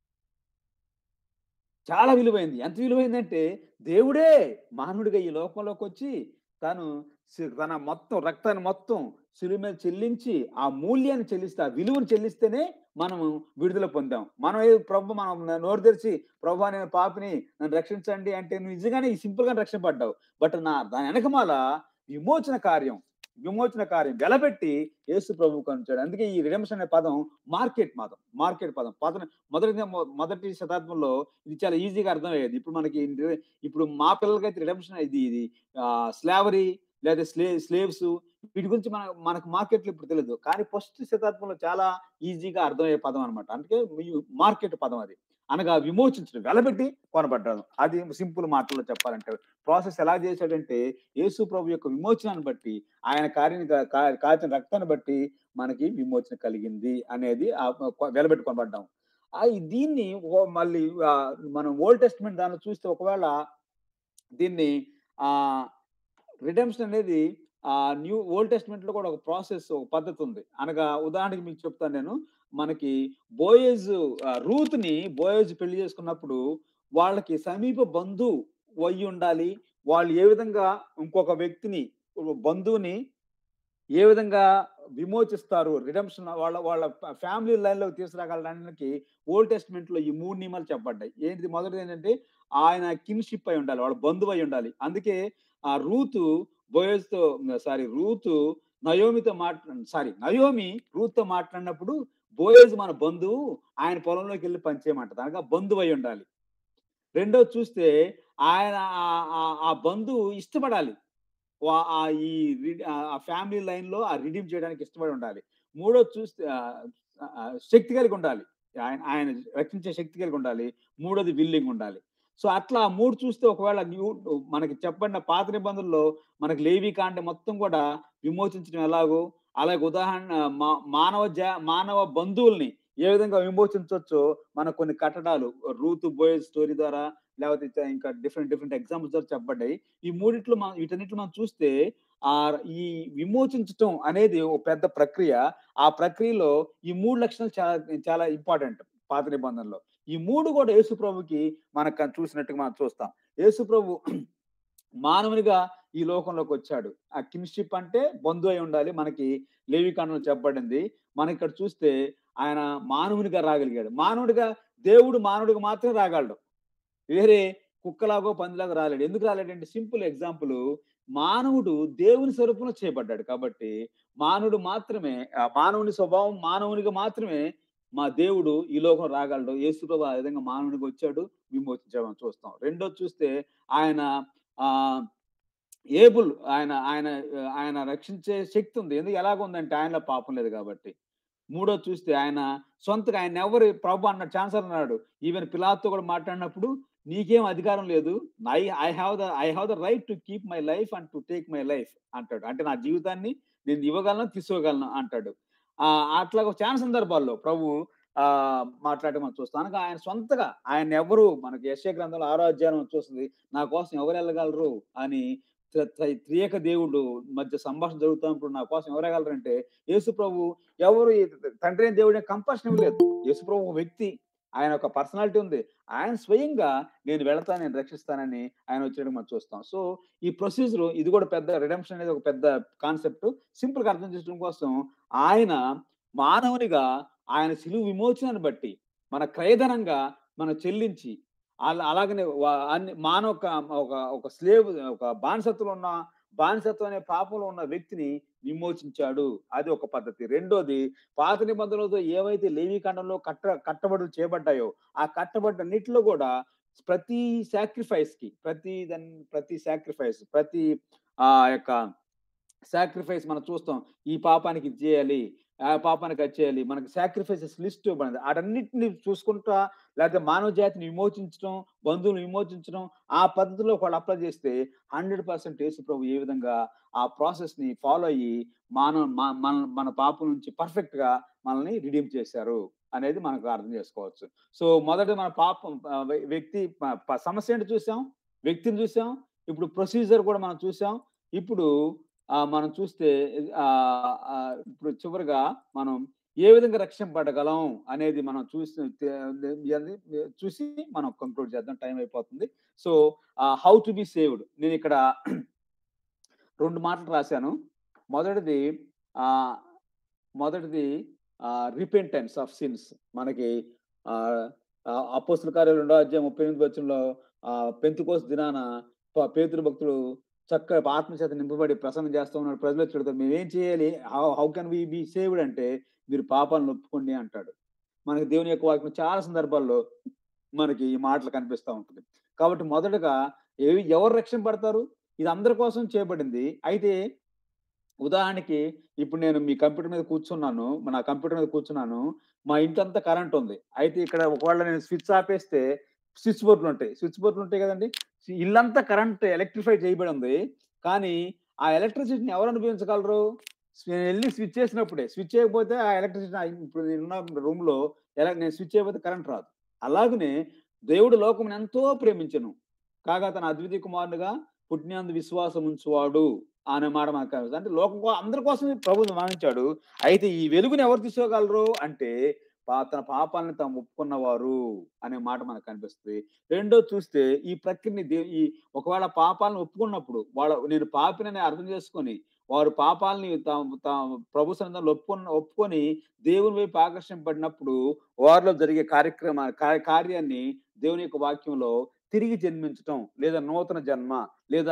చాలా విలువైంది ఎంత విలువైందంటే దేవుడే మానవుడిగా ఈ లోకంలోకి వచ్చి తను సి- తన మొత్తం రక్తాన్ని మొత్తం శిలువ మీద చెల్లించి ఆ మూల్యాన్ని చెల్లిస్తే ఆ విలువను చెల్లిస్తేనే మనము విడుదల పొందాం మనం ఏ ప్రభు మనం నోరు తెరిచి ప్రభు నేను పాపిని నన్ను రక్షించండి అంటే నువ్వు నిజంగానే సింపుల్ గా రక్షింపడ్డావు బట్ నా దాని వెనకమాల విమోచన కార్యం విమోచన కార్యం వెలబెట్టి యేసు ప్రభు కనిచాడు అందుకే ఈ రిడెంప్షన్ అనే పదం మార్కెట్ పదం మార్కెట్ పదం పదం మొదటి మొదటి శతాబ్దంలో ఇది చాలా ఈజీగా అర్థమయ్యేది ఇప్పుడు మనకి ఇప్పుడు మా పిల్లలకైతే రిడెంప్షన్ ఇది ఇది స్లావరీ లేదా స్లే స్లేవ్స్ వీటి గురించి మన మనకు మార్కెట్లో ఇప్పుడు తెలియదు కానీ ఫస్ట్ శతాబ్దంలో చాలా ఈజీగా అర్థమయ్యే పదం అనమాట అందుకే మార్కెట్ పదం అది అనగా విమోచించడం వెలబెట్టి కొనబడ్డాడు అది సింపుల్ మాటల్లో చెప్పాలంటే ప్రాసెస్ ఎలా చేశాడంటే యేసు ప్రభు యొక్క విమోచనాన్ని బట్టి ఆయన కార్యం కాచిన రక్తాన్ని బట్టి మనకి విమోచన కలిగింది అనేది ఆ వెలబెట్టి కొనబడ్డాం ఆ ఈ దీన్ని ఓ- మళ్ళీ ఆ, మనం ఓల్డ్ టెస్ట్మెంట్ దానిలో చూస్తే ఒకవేళ దీన్ని ఆ రిడెంప్షన్ అనేది ఆ న్యూ ఓల్డ్ టెస్ట్మెంట్ లో కూడా ఒక ప్రాసెస్ ఒక పద్ధతి ఉంది అనగా ఉదాహరణకి మీకు చెప్తాను నేను మనకి బోయేజ్ రూత్ ని బోయేజ్ పెళ్లి చేసుకున్నప్పుడు వాళ్ళకి సమీప బంధువు అయ్యి ఉండాలి వాళ్ళు ఏ విధంగా ఇంకొక వ్యక్తిని బంధువుని ఏ విధంగా విమోచిస్తారు రిడెంప్షన్ వాళ్ళ వాళ్ళ ఫ్యామిలీ లైన్ లోకి తీసుకురాగలడానికి ఓల్డ్ టెస్ట్మెంట్ లో ఈ మూడు నియమాలు చెప్పబడ్డాయి ఏంటిది మొదటిది ఏంటంటే ఆయన కిన్షిప్ అయి ఉండాలి వాళ్ళ బంధువు అయి ఉండాలి అందుకే ఆ రూతు బోయస్ తో సారీ రూతు నయోమితో మాట్లా సారీ నయోమి రూత్తో మాట్లాడినప్పుడు బోయేజ్ మన బంధువు ఆయన పొలంలోకి వెళ్ళి పనిచేయమంటది అనగా బంధువు అయి ఉండాలి రెండోది చూస్తే ఆయన ఆ- ఆ- ఆ బంధువు ఇష్టపడాలి వా- ఆ ఈ రి- ఆ ఫ్యామిలీ లైన్ లో ఆ రిడీమ్ చేయడానికి ఇష్టపడి ఉండాలి మూడోది చూస్తే ఆ, ఆ, శక్తి కలిగి ఉండాలి ఆయన ఆయన రక్షించే శక్తి కలిగి ఉండాలి మూడోది విల్లింగ్ ఉండాలి సో అట్లా ఆ మూడు చూస్తే ఒకవేళ న్యూ మనకి చెప్పబడిన పాత నిబంధనలో మనకి లేవి కాండ మొత్తం కూడా విమోచించడం ఎలాగో అలాగే ఉదాహరణ మా- మానవ జా మానవ బంధువుల్ని ఏ విధంగా విమోచించవచ్చో మనకు కొన్ని కట్టడాలు రూతు బోయ్ స్టోరీ ద్వారా లేకపోతే ఇత- ఇంకా డిఫరెంట్ డిఫరెంట్ ఎగ్జాంపుల్స్ ద్వారా చెప్పబడ్డాయి ఈ మూడిట్లో మనం వీటన్నిటిలో మనం చూస్తే ఆ ఈ విమోచించటం అనేది ఒక పెద్ద ప్రక్రియ ఆ ప్రక్రియలో ఈ మూడు లక్షణాలు చాలా చాలా ఇంపార్టెంట్ పాత నిబంధనలో ఈ మూడు కూడా యేసు ప్రభుకి మనకు చూసినట్టుగా మనం చూస్తాం యేసు ప్రభు మానవునిగా ఈ లోకంలోకి వచ్చాడు ఆ కిన్షిప్ అంటే బంధు అయి ఉండాలి మనకి లేవికాండంలో చెప్పబడింది మనం ఇక్కడ చూస్తే ఆయన మానవునిగా రాగలిగాడు మానవుడిగా దేవుడు మానవుడిగా మాత్రమే రాగలడు వేరే కుక్కలాగో పందిలాగో రాలేడు ఎందుకు రాలేడంటే సింపుల్ ఎగ్జాంపుల్ మానవుడు దేవుని స్వరూపంలో చేయబడ్డాడు కాబట్టి మానవుడు మాత్రమే ఆ మానవుని స్వభావం మానవునిగా మాత్రమే మా దేవుడు ఈ లోకం రాగలడు యేసుప్రభు ఆ విధంగా మానవునికి వచ్చాడు విమోచించామని చూస్తాం రెండోది చూస్తే ఆయన ఆ ఏబుల్ ఆయన ఆయన ఆయన రక్షించే శక్తి ఉంది ఎందుకు ఎలాగ ఉందంటే ఆయనలో పాపం లేదు కాబట్టి మూడో చూస్తే ఆయన సొంతగా ఆయన ఎవరు ప్రభు అన్న ఛాన్సర్ అన్నాడు ఈవెన్ పిలాతో కూడా మాట్లాడినప్పుడు నీకేం అధికారం లేదు I I have the I have the right to keep my life and to take my life అంటాడు అంటే నా జీవితాన్ని నేను ఇవ్వగలను తీసుకోగలను అంటాడు ఆ అట్లా చాలా సందర్భాల్లో ప్రభు ఆ మాట్లాడటం మనం చూస్తాం అనగా ఆయన సొంతగా ఆయన ఎవరు మనకి యశ్య గ్రంథంలో ఆరో అధ్యాయం చూస్తుంది నా కోసం ఎవరు వెళ్ళగలరు అని త్ర- త్ర- త్రియేక దేవుడు మధ్య సంభాషణ జరుగుతున్నప్పుడు నా కోసం ఎవరు వెళ్ళగలరు అంటే యేసు ప్రభు ఎవరు ఈ తండ్రి అయిన దేవుడి కంపల్షన్ లేదు యేసు ప్రభు ఒక వ్యక్తి ఆయన ఒక పర్సనాలిటీ ఉంది ఆయన స్వయంగా నేను వెళతాను నేను రక్షిస్తానని ఆయన వచ్చేయడం మనం చూస్తాం సో ఈ ప్రొసీజర్ ఇది కూడా పెద్ద రిడమ్షన్ అనేది ఒక పెద్ద కాన్సెప్ట్ సింపుల్ గా అర్థం చేసుకోవడం కోసం ఆయన మానవునిగా ఆయన సిలువు విమోచనాన్ని బట్టి మన క్రయధనంగా మన చెల్లించి అలా అలాగనే వా- అన్ని మానవ ఒక ఒక ఒక స్లేవ్ ఒక బానిసత్వంలో ఉన్న బానిసత్వం అనే పాపంలో ఉన్న వ్యక్తిని విమోచించాడు అది ఒక పద్ధతి రెండోది పాత నిబంధనలతో ఏవైతే లేవీకాండంలో కట్ట కట్టబడులు చేయబడ్డాయో ఆ కట్టబడ్డన్నిటిలో కూడా ప్రతి సాక్రిఫైస్ కి ప్రతి దాని ప్రతి సాక్రిఫైస్ ప్రతి ఆ యొక్క సాక్రిఫైస్ మనం చూస్తాం ఈ పాపానికి ఇది చేయాలి ఆ పాపానికి అది చేయాలి మనకి సాక్రిఫైసెస్ లిస్ట్ ఇవ్వబడింది వాటన్నిటిని చూసుకుంటా లేకపోతే మానవ జాతిని విమోచించడం బంధువులను విమోచించడం ఆ పద్ధతిలో వాళ్ళు అప్లై చేస్తే హండ్రెడ్ పర్సెంట్ యేసు ప్రభు ఏ విధంగా ఆ ప్రాసెస్ ని ఫాలో అయ్యి మానవ మా- మన మన పాపం నుంచి పర్ఫెక్ట్ గా మనల్ని రిడీమ్ చేశారు అనేది మనకు అర్థం చేసుకోవచ్చు సో మొదట మన పాపం ఆ, వ్య- వ్యక్తి ప- ప- సమస్య ఏంటి చూసాం వ్యక్తిని చూసాం ఇప్పుడు ప్రొసీజర్ కూడా మనం చూసాం ఇప్పుడు ఆ, మనం చూస్తే ఆ, ఆ, ఇప్పుడు చివరిగా మనం ఏ విధంగా రక్షింపడగలం అనేది మనం చూసి అది చూసి మనం కంక్లూడ్ చేద్దాం టైం అయిపోతుంది so how to be saved నేను ఇక్కడ రెండు మాటలు రాశాను మొదటిది ఆ మొదటిది రిపెంటెన్స్ ఆఫ్ సిన్స్ మనకి అపోస్తుల కార్యాలు రెండో అధ్యాయం ముప్పై ఎనిమిది వచ్చంలో పెంతుకోస దినాన ప- పేతురు భక్తులు చక్కగా ఆత్మచేత నింపబడి ప్రసన్నం చేస్తూ ఉన్నాడు ప్రజలు వచ్చి అడుగుతారు మేము ఏం చేయాలి how how can we be saved అంటే మీరు పాపాలను ఒప్పుకోండి అంటాడు మనకి దేవుని యొక్క వాక్యం చాలా సందర్భాల్లో మనకి ఈ మాటలు కనిపిస్తూ ఉంటుంది కాబట్టి మొదటగా ఏవి ఎవరు రక్షింపడతారు ఇది అందరి కోసం చేయబడింది అయితే ఉదాహరణకి ఇప్పుడు నేను మీ కంప్యూటర్ మీద కూర్చున్నాను నా కంప్యూటర్ మీద కూర్చున్నాను మా ఇంటంతా కరెంట్ ఉంది అయితే ఇక్కడ ఒకవేళ నేను స్విచ్ ఆపేస్తే స్విచ్ బోర్డులు ఉంటాయి స్విచ్ బోర్డులు ఉంటాయి కదండి ఇల్లంతా కరెంట్ ఎలక్ట్రిఫై చేయబడి ఉంది కానీ ఆ ఎలక్ట్రిసిటీని ఎవరు అనుభవించగలరు నేను వెళ్ళి స్విచ్ చేసినప్పుడే స్విచ్ చేయకపోతే ఆ ఎలక్ట్రిసిటీ ఇప్పుడు నేనున్న రూమ్ లో ఎలా నేను స్విచ్ చేయకపోతే కరెంట్ రాదు అలాగనే దేవుడు లోకం ఎంతో ప్రేమించను కాగా తన అద్వితీయ కుమారునిగా పుట్టినందు విశ్వాసం ఉంచువాడు అనే మాట మనకు కనిపిస్తుంది అంటే లోకం కో- అందరి కోసం ప్రభు మరణించాడు అయితే ఈ వెలుగుని ఎవరు తీసుకోగలరు అంటే పా- తన పాపాలను తాము ఒప్పుకున్నవారు అనే మాట మనకు కనిపిస్తుంది రెండో చూస్తే ఈ ప్రక్రియని దే- ఈ ఒకవేళ పాపాలను ఒప్పుకున్నప్పుడు వాళ్ళ నేను పాపినని అర్థం చేసుకొని వారు పాపాలని తాము తాము ప్రభు సన్నిధానంలో ఒప్పుకున్న ఒప్పుకొని దేవుని వైపు ఆకర్షింపబడినప్పుడు వారిలో జరిగే కార్యక్రమ కార్య- కార్యాన్ని దేవుని యొక్క వాక్యంలో తిరిగి జన్మించటం లేదా నూతన జన్మ లేదా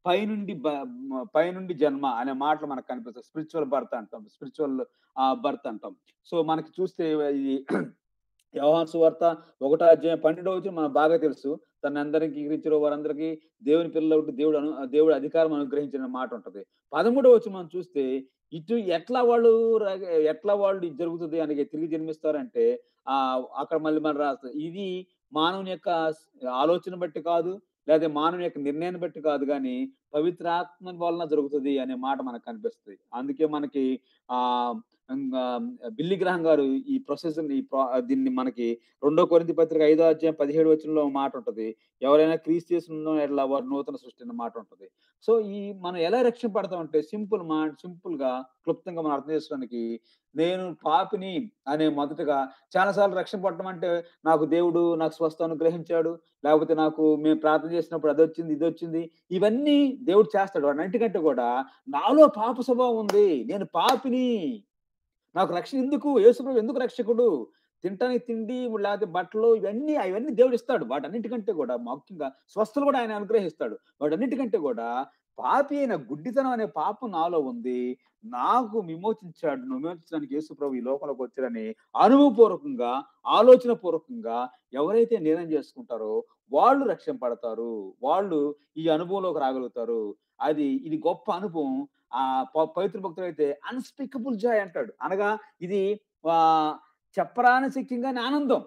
పైనుండి బ- మ- పైనుండి జన్మ అనే మాటలు మనకు కనిపిస్తాయి స్పిరిచువల్ బర్త్ అంటాం స్పిరిచువల్ బర్త్ అంటాం సో మనకి చూస్తే ఇది వ్యవహార సువార్త ఒకటో అధ్యాయం పన్నెండవ వచ్చి మనకు బాగా తెలుసు తన అందరికి గ్రహించిన వారందరికీ దేవుని పిల్లలు దేవుడు అను దేవుడు అధికారం అనుగ్రహించిన మాట ఉంటది పదమూడవ వచ్చి మనం చూస్తే ఇటు ఎట్లా వాళ్ళు ర- ఎట్లా వాళ్ళు ఇది జరుగుతుంది అని తిరిగి జన్మిస్తారంటే ఆ అక్కడ మళ్ళీ మనం రాస్తారు ఇది మానవుని యొక్క ఆలోచన బట్టి కాదు లేదా మానవుని యొక్క నిర్ణయాన్ని బట్టి కాదు కానీ పవిత్ర ఆత్మ వలన జరుగుతుంది అనే మాట మనకు కనిపిస్తుంది అందుకే మనకి ఆ ఇంకా బిల్లి గ్రహం గారు ఈ ప్రొసెస్ ఈ pro- దీన్ని మనకి రెండో కొరింథీ పత్రిక ఐదో అధ్యాయం పదిహేడు వచనంలో ఒక మాట ఉంటది ఎవరైనా క్రీస్తు చేసిన ఎట్లా వారు నూతన సృష్టి అన్న మాట ఉంటది సో ఈ మనం ఎలా రక్షింపడతామంటే సింపుల్ మా సింపుల్ గా క్లుప్తంగా మనం అర్థం చేసుకోవడానికి నేను పాపిని అనే మొదటగా చాలాసార్లు రక్షణ పడటం అంటే నాకు దేవుడు నాకు స్వస్థ అనుగ్రహించాడు లేకపోతే నాకు మేము ప్రార్థన చేసినప్పుడు అది వచ్చింది ఇది వచ్చింది ఇవన్నీ దేవుడు చేస్తాడు వాటన్నిటికంటే కూడా నాలో పాప స్వభావం ఉంది నేను పాపిని నాకు రక్షణ ఎందుకు యేసుప్రభు ఎందుకు రక్షకుడు తినటానికి తిండి లేకపోతే బట్టలు ఇవన్నీ అవన్నీ దేవుడు ఇస్తాడు వాటన్నిటికంటే కూడా ముఖ్యంగా స్వస్థలు కూడా ఆయన అనుగ్రహిస్తాడు వాటన్నిటికంటే కూడా పాపి అయిన గుడ్డితనం అనే పాపం నాలో ఉంది నాకు విమోచించాడు విమోచించడానికి యేసుప్రభు ఈ లోకంలోకి వచ్చాడని అనుభవపూర్వకంగా ఆలోచన పూర్వకంగా ఎవరైతే నిర్ణయం చేసుకుంటారో వాళ్ళు రక్షణ పడతారు వాళ్ళు ఈ అనుభవంలోకి రాగలుగుతారు అది ఇది గొప్ప అనుభవం ఆ ప- పవిత్ర భక్తులు అయితే అన్స్పీకబుల్ జాయ్ అంటాడు అనగా ఇది ఆ చెప్పరాని శక్యంగానే ఆనందం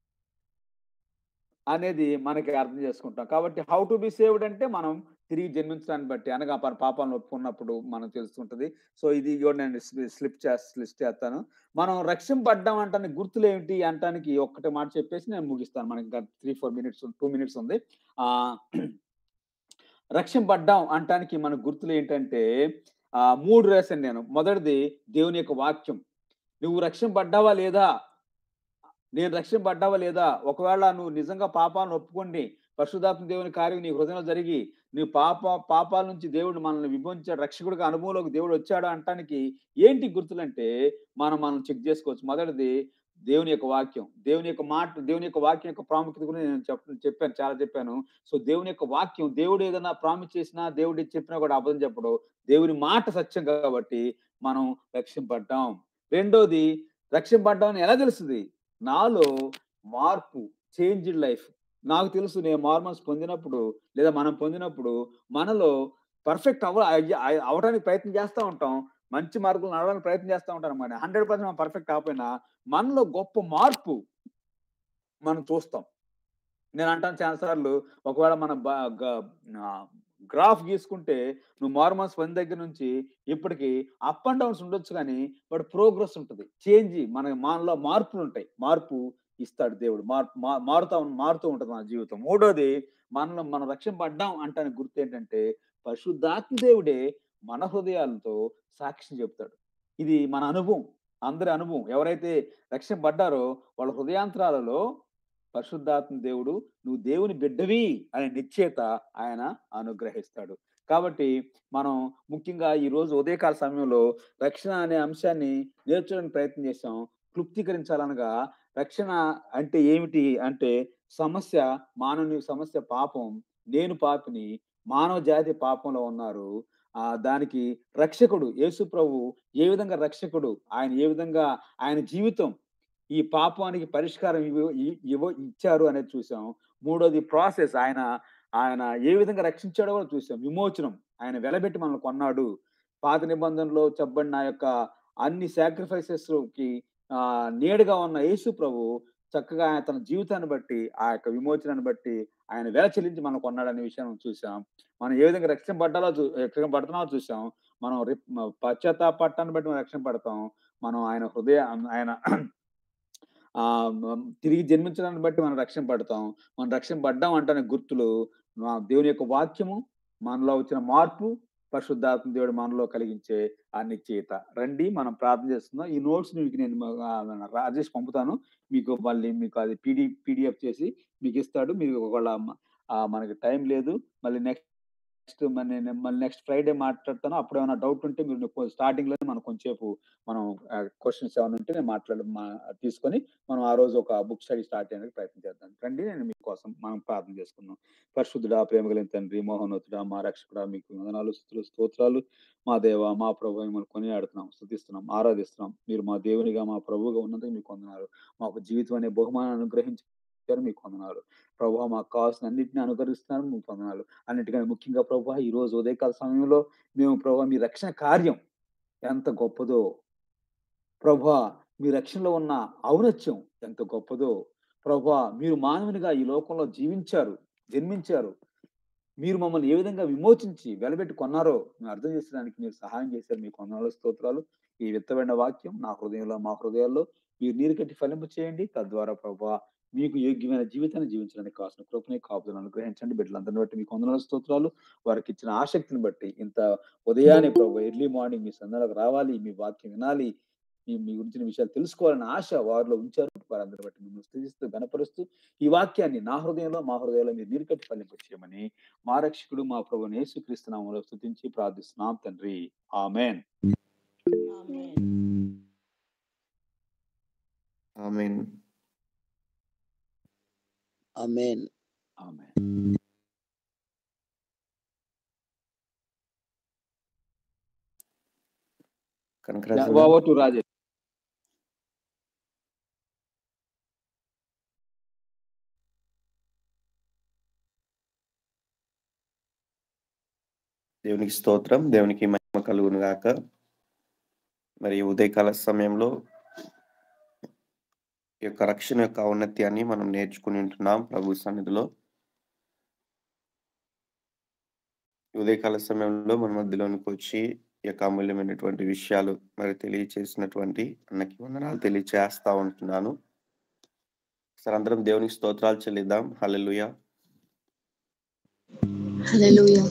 అనేది మనకి అర్థం చేసుకుంటాం కాబట్టి హౌ టు బి సేవ్డ్ అంటే మనం తిరిగి జన్మించడాన్ని బట్టి అనగా మన పాపాలను ఒప్పుకున్నప్పుడు మనం తెలుస్తుంటది సో ఇది ఇదిగో నేను స్లిప్ చేస్తా లిస్ట్ చేస్తాను మనం రక్షింపడ్డాం అంటానికి గుర్తులు ఏమిటి అంటానికి ఒక్కటే మాట చెప్పేసి నేను ముగిస్తాను మనకి ఇంకా three four minutes two minutes ఉంది ఆ రక్షింపడ్డాం అంటానికి మన గుర్తులు ఏంటంటే ఆ మూడు రాశాను నేను మొదటిది దేవుని యొక్క వాక్యం నువ్వు రక్షింపడ్డావా లేదా నేను రక్షింపడ్డావా లేదా ఒకవేళ నువ్వు నిజంగా పాపాలను ఒప్పుకోండి పరిశుధాత్మ దేవుని కార్యం నీ హృదయంలో జరిగి నీ పాప పాపాల నుంచి దేవుడు మనల్ని విభజించాడు రక్షకుడిగా అనుభవంలోకి దేవుడు వచ్చాడు అంటానికి ఏంటి గుర్తులంటే మనం మనం చెక్ చేసుకోవచ్చు మొదటిది దేవుని యొక్క వాక్యం దేవుని యొక్క మాట దేవుని యొక్క వాక్యం యొక్క ప్రాముఖ్యత గురించి నేను చెప్ చెప్పాను చాలా చెప్పాను సో దేవుని యొక్క వాక్యం దేవుడు ఏదైనా ప్రామిస్ చేసినా దేవుడు ఏది చెప్పినా కూడా అబద్ధం చెప్పడు దేవుని మాట సత్యం కాబట్టి మనం రక్షింపడ్డాం రెండోది రక్షింపడ్డాం అని ఎలా తెలుస్తుంది నాలో మార్పు చేంజ్ లైఫ్ నాకు తెలుసు నేను మార్మల్స్ పొందినప్పుడు లేదా మనం పొందినప్పుడు మనలో పర్ఫెక్ట్ అవ అయ్య- అయ్య- అవడానికి ప్రయత్నం చేస్తూ ఉంటాం మంచి మార్గంలో నడవడానికి ప్రయత్నం చేస్తూ ఉంటాం అనమాట హండ్రెడ్ పర్సెంట్ మనం పర్ఫెక్ట్ కాకపోయినా మనలో గొప్ప మార్పు మనం చూస్తాం నేను అంటాను చాలా సార్లు ఒకవేళ మన గ్రాఫ్ గీసుకుంటే నువ్వు మార్మల్స్ వన్ దగ్గర నుంచి ఇప్పటికి అప్ అండ్ డౌన్స్ ఉండొచ్చు కానీ బట్ ప్రోగ్రెస్ ఉంటుంది చేంజ్ మన మనలో మార్పులు ఉంటాయి మార్పు ఇస్తాడు దేవుడు మార్పు మా- మారుతా ఉం- మారుతూ ఉంటుంది మన జీవితం మూడోది మనలో మనం రక్షింపడ్డాం అంటానికి గుర్తు ఏంటంటే పరిశుద్ధాత్మ దేవుడే మన హృదయాలతో సాక్ష్యం చెప్తాడు ఇది మన అనుభవం అందరి అనుభవం ఎవరైతే రక్షింపడ్డారో వాళ్ళ హృదయాంతరాలలో పరిశుద్ధాత్మ దేవుడు నువ్వు దేవుని బిడ్డవి అనే నిశ్చేత ఆయన అనుగ్రహిస్తాడు కాబట్టి మనం ముఖ్యంగా ఈ రోజు ఉదయకాల సమయంలో రక్షణ అనే అంశాన్ని నేర్చుకోవడానికి ప్రయత్నం చేసాం క్లుప్తీకరించాలనగా రక్షణ అంటే ఏమిటి అంటే సమస్య మానవుని సమస్య పాపం నేను పాపిని మానవ జాతి పాపంలో ఉన్నారు ఆ దానికి రక్షకుడు యేసు ప్రభు ఏ విధంగా రక్షకుడు ఆయన ఏ విధంగా ఆయన జీవితం ఈ పాపానికి పరిష్కారం ఇవ్వ- ఇ- ఇవ్వ ఇచ్చారు అనేది చూసాం మూడోది ప్రాసెస్ ఆయన ఆయన ఏ విధంగా రక్షించాడో కూడా చూసాం విమోచనం ఆయన వెలబెట్టి మనల్ని కొన్నాడు పాత నిబంధనలో చెప్పబడిన ఆ యొక్క అన్ని సాక్రిఫైసెస్ కి ఆ నీడగా ఉన్న యేసు ప్రభు చక్కగా ఆయన తన జీవితాన్ని బట్టి ఆ యొక్క విమోచనాన్ని బట్టి ఆయన వెల చెల్లించి మనం కొన్నాడనే విషయం చూసాం మనం ఏ విధంగా రక్షణ పడ్డాలో చూ రక్షణ పడుతున్నామో చూసాం మనం రి- పశ్చాత్తాపట్టాన్ని బట్టి మనం రక్షణ పడతాం మనం ఆయన హృదయ ఆయన ఆ మ- తిరిగి జన్మించడాన్ని బట్టి మనం రక్షణ పడతాం మనం రక్షణ పడ్డాం అంటే గుర్తులు మా దేవుని యొక్క వాక్యము మనలో వచ్చిన మార్పు పరిశుద్ధాత్మ దేవుడు మనలో కలిగించే ఆ నిశ్చయిత రండి మనం ప్రార్థన చేస్తున్నాం ఈ నోట్స్ మీకు నేను మ- ఆ, మన రాజేష్ పంపుతాను మీకు మళ్ళీ మీకు అది పీడి పీడిఎఫ్ చేసి మీకు ఇస్తాడు మీరు ఒకవేళ మ- ఆ, మనకి టైం లేదు మళ్ళీ నెక్స్ట్ నెక్స్ట్ మరి నేను మళ్ళీ నెక్స్ట్ ఫ్రైడే మాట్లాడతాను అప్పుడు ఏమైనా డౌట్ ఉంటే మీరు స్టార్టింగ్ లో మనం కొంచెంసేపు మనం క్వశ్చన్స్ ఏమైనా ఉంటే నేను మాట్లాడ మా- తీసుకొని మనం ఆ రోజు ఒక బుక్ స్టడీ స్టార్ట్ చేయడానికి ప్రయత్నం చేద్దాం రండి నేను మీకోసం మనం ప్రార్థన చేసుకుందాం పరిశుద్ధుడా ప్రేమ కలిగిన తండ్రి మోహనోతుడా మా రక్షకుడా మీకు వందనాలు స్తుతులు స్తోత్రాలు మా దేవ మా ప్రభు మిమ్మల్ని కొనియాడుతున్నాం స్థుతిస్తున్నాం ఆరాధిస్తున్నాం మీరు మా దేవునిగా మా ప్రభువుగా ఉన్నందుకు మీకు వందనాలు మాకు జీవితం అనే బహుమానం అనుగ్రహించారు మీకు వందనాలు ప్రభు మాకు కావాల్సిన అన్నింటినీ అనుగ్రహిస్తున్నారు మీకు వందనాలు అన్నిటికంటే ముఖ్యంగా ప్రభు ఈ రోజు ఉదయకాల సమయంలో మేము ప్రభు మీ రక్షణ కార్యం ఎంత గొప్పదో ప్రభా మీ రక్షణలో ఉన్న ఔన్నత్యం ఎంత గొప్పదో ప్రభా మీరు మానవునిగా ఈ లోకంలో జీవించారు జన్మించారు మీరు మమ్మల్ని ఏ విధంగా విమోచించి వెలబెట్టి కొన్నారో మేము అర్థం చేసడానికి మీరు సహాయం చేశారు మీకు వందనాలు స్తోత్రాలు ఈ విత్తబడిన వాక్యం నా హృదయంలో మా హృదయాల్లో మీరు నీరు కట్టి ఫలింపు చేయండి తద్వారా ప్రభా మీకు యోగ్యమైన జీవితాన్ని జీవించడానికి కావాల్సిన కృపని కాపుదలను అనుగ్రహించండి బిడ్డలందరిని బట్టి మీకు వందనాలు స్తోత్రాలు వారికి ఇచ్చిన ఆసక్తిని బట్టి ఇంత ఉదయాన్నే ప్రభు ఎర్లీ మార్నింగ్ మీ సందర్భకు రావాలి మీ వాక్యం వినాలి మీ మీ గురించిన విషయాలు తెలుసుకోవాలన్న ఆశ వారిలో ఉంచారు వారందరి బట్టి మిమ్మల్ని స్థుతిస్తూ గణపరుస్తూ ఈ వాక్యాన్ని నా హృదయంలో మా హృదయంలో మీరు నీరుకట్టి ఫలింపు చేయమని మా రక్షకుడు మా ప్రభు యేసుక్రీస్తు నామములో స్థుతించి ప్రార్థిస్తున్నాం తండ్రి amen amen amen amen Kanakaraju over to Rajesh దేవునికి స్తోత్రం దేవునికి మహిమ కలుగును గాక మరి ఈ ఉదయకాల సమయంలో ఈ యొక్క రక్షణ యొక్క ఔన్నత్యాన్ని మనం నేర్చుకుని ఉంటున్నాం ప్రభు సన్నిధిలో ఈ ఉదయకాల సమయంలో మన మధ్యలోనికి వచ్చి ఈ యొక్క అమూల్యమైనటువంటి విషయాలు మరి తెలియచేసినటువంటి అన్నకి వందనాలు తెలియచేస్తా ఉంటున్నాను సరే అందరం దేవునికి స్తోత్రాలు చెల్లిద్దాం హల్లెలూయా హల్లెలూయా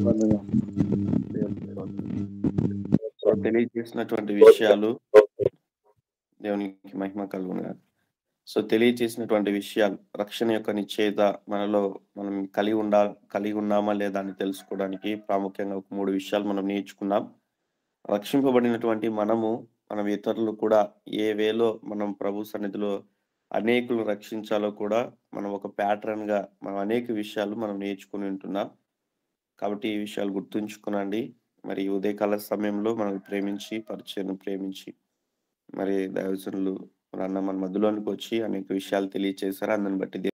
సో తెలియజేసినటువంటి విషయాలు దేవునికి మహిమ కలుగును సో తెలియజేసినటువంటి విషయాలు రక్షణ యొక్క నిశ్చయిత మనలో మనం కలిగి ఉండా కలిగి ఉన్నామా లేదా అని తెలుసుకోవడానికి ప్రాముఖ్యంగా ఒక మూడు విషయాలు మనం నేర్చుకున్నాం రక్షింపబడినటువంటి మనము మనం ఇతరులు కూడా ఏ వేలో మనం ప్రభు సన్నిధిలో అనేకులు రక్షించాలో కూడా మనం ఒక ప్యాటర్న్ గా మనం అనేక విషయాలు మనం నేర్చుకుని ఉంటున్నాం కాబట్టి ఈ విషయాలు గుర్తుంచుకునండి మరి ఈ ఉదయకాల సమయంలో మనం ప్రేమించి పరిచయం ప్రేమించి మరి దైవజనులు మన అన్న మన మధ్యలోనికి వచ్చి అనేక విషయాలు తెలియచేశారు అందుని బట్టి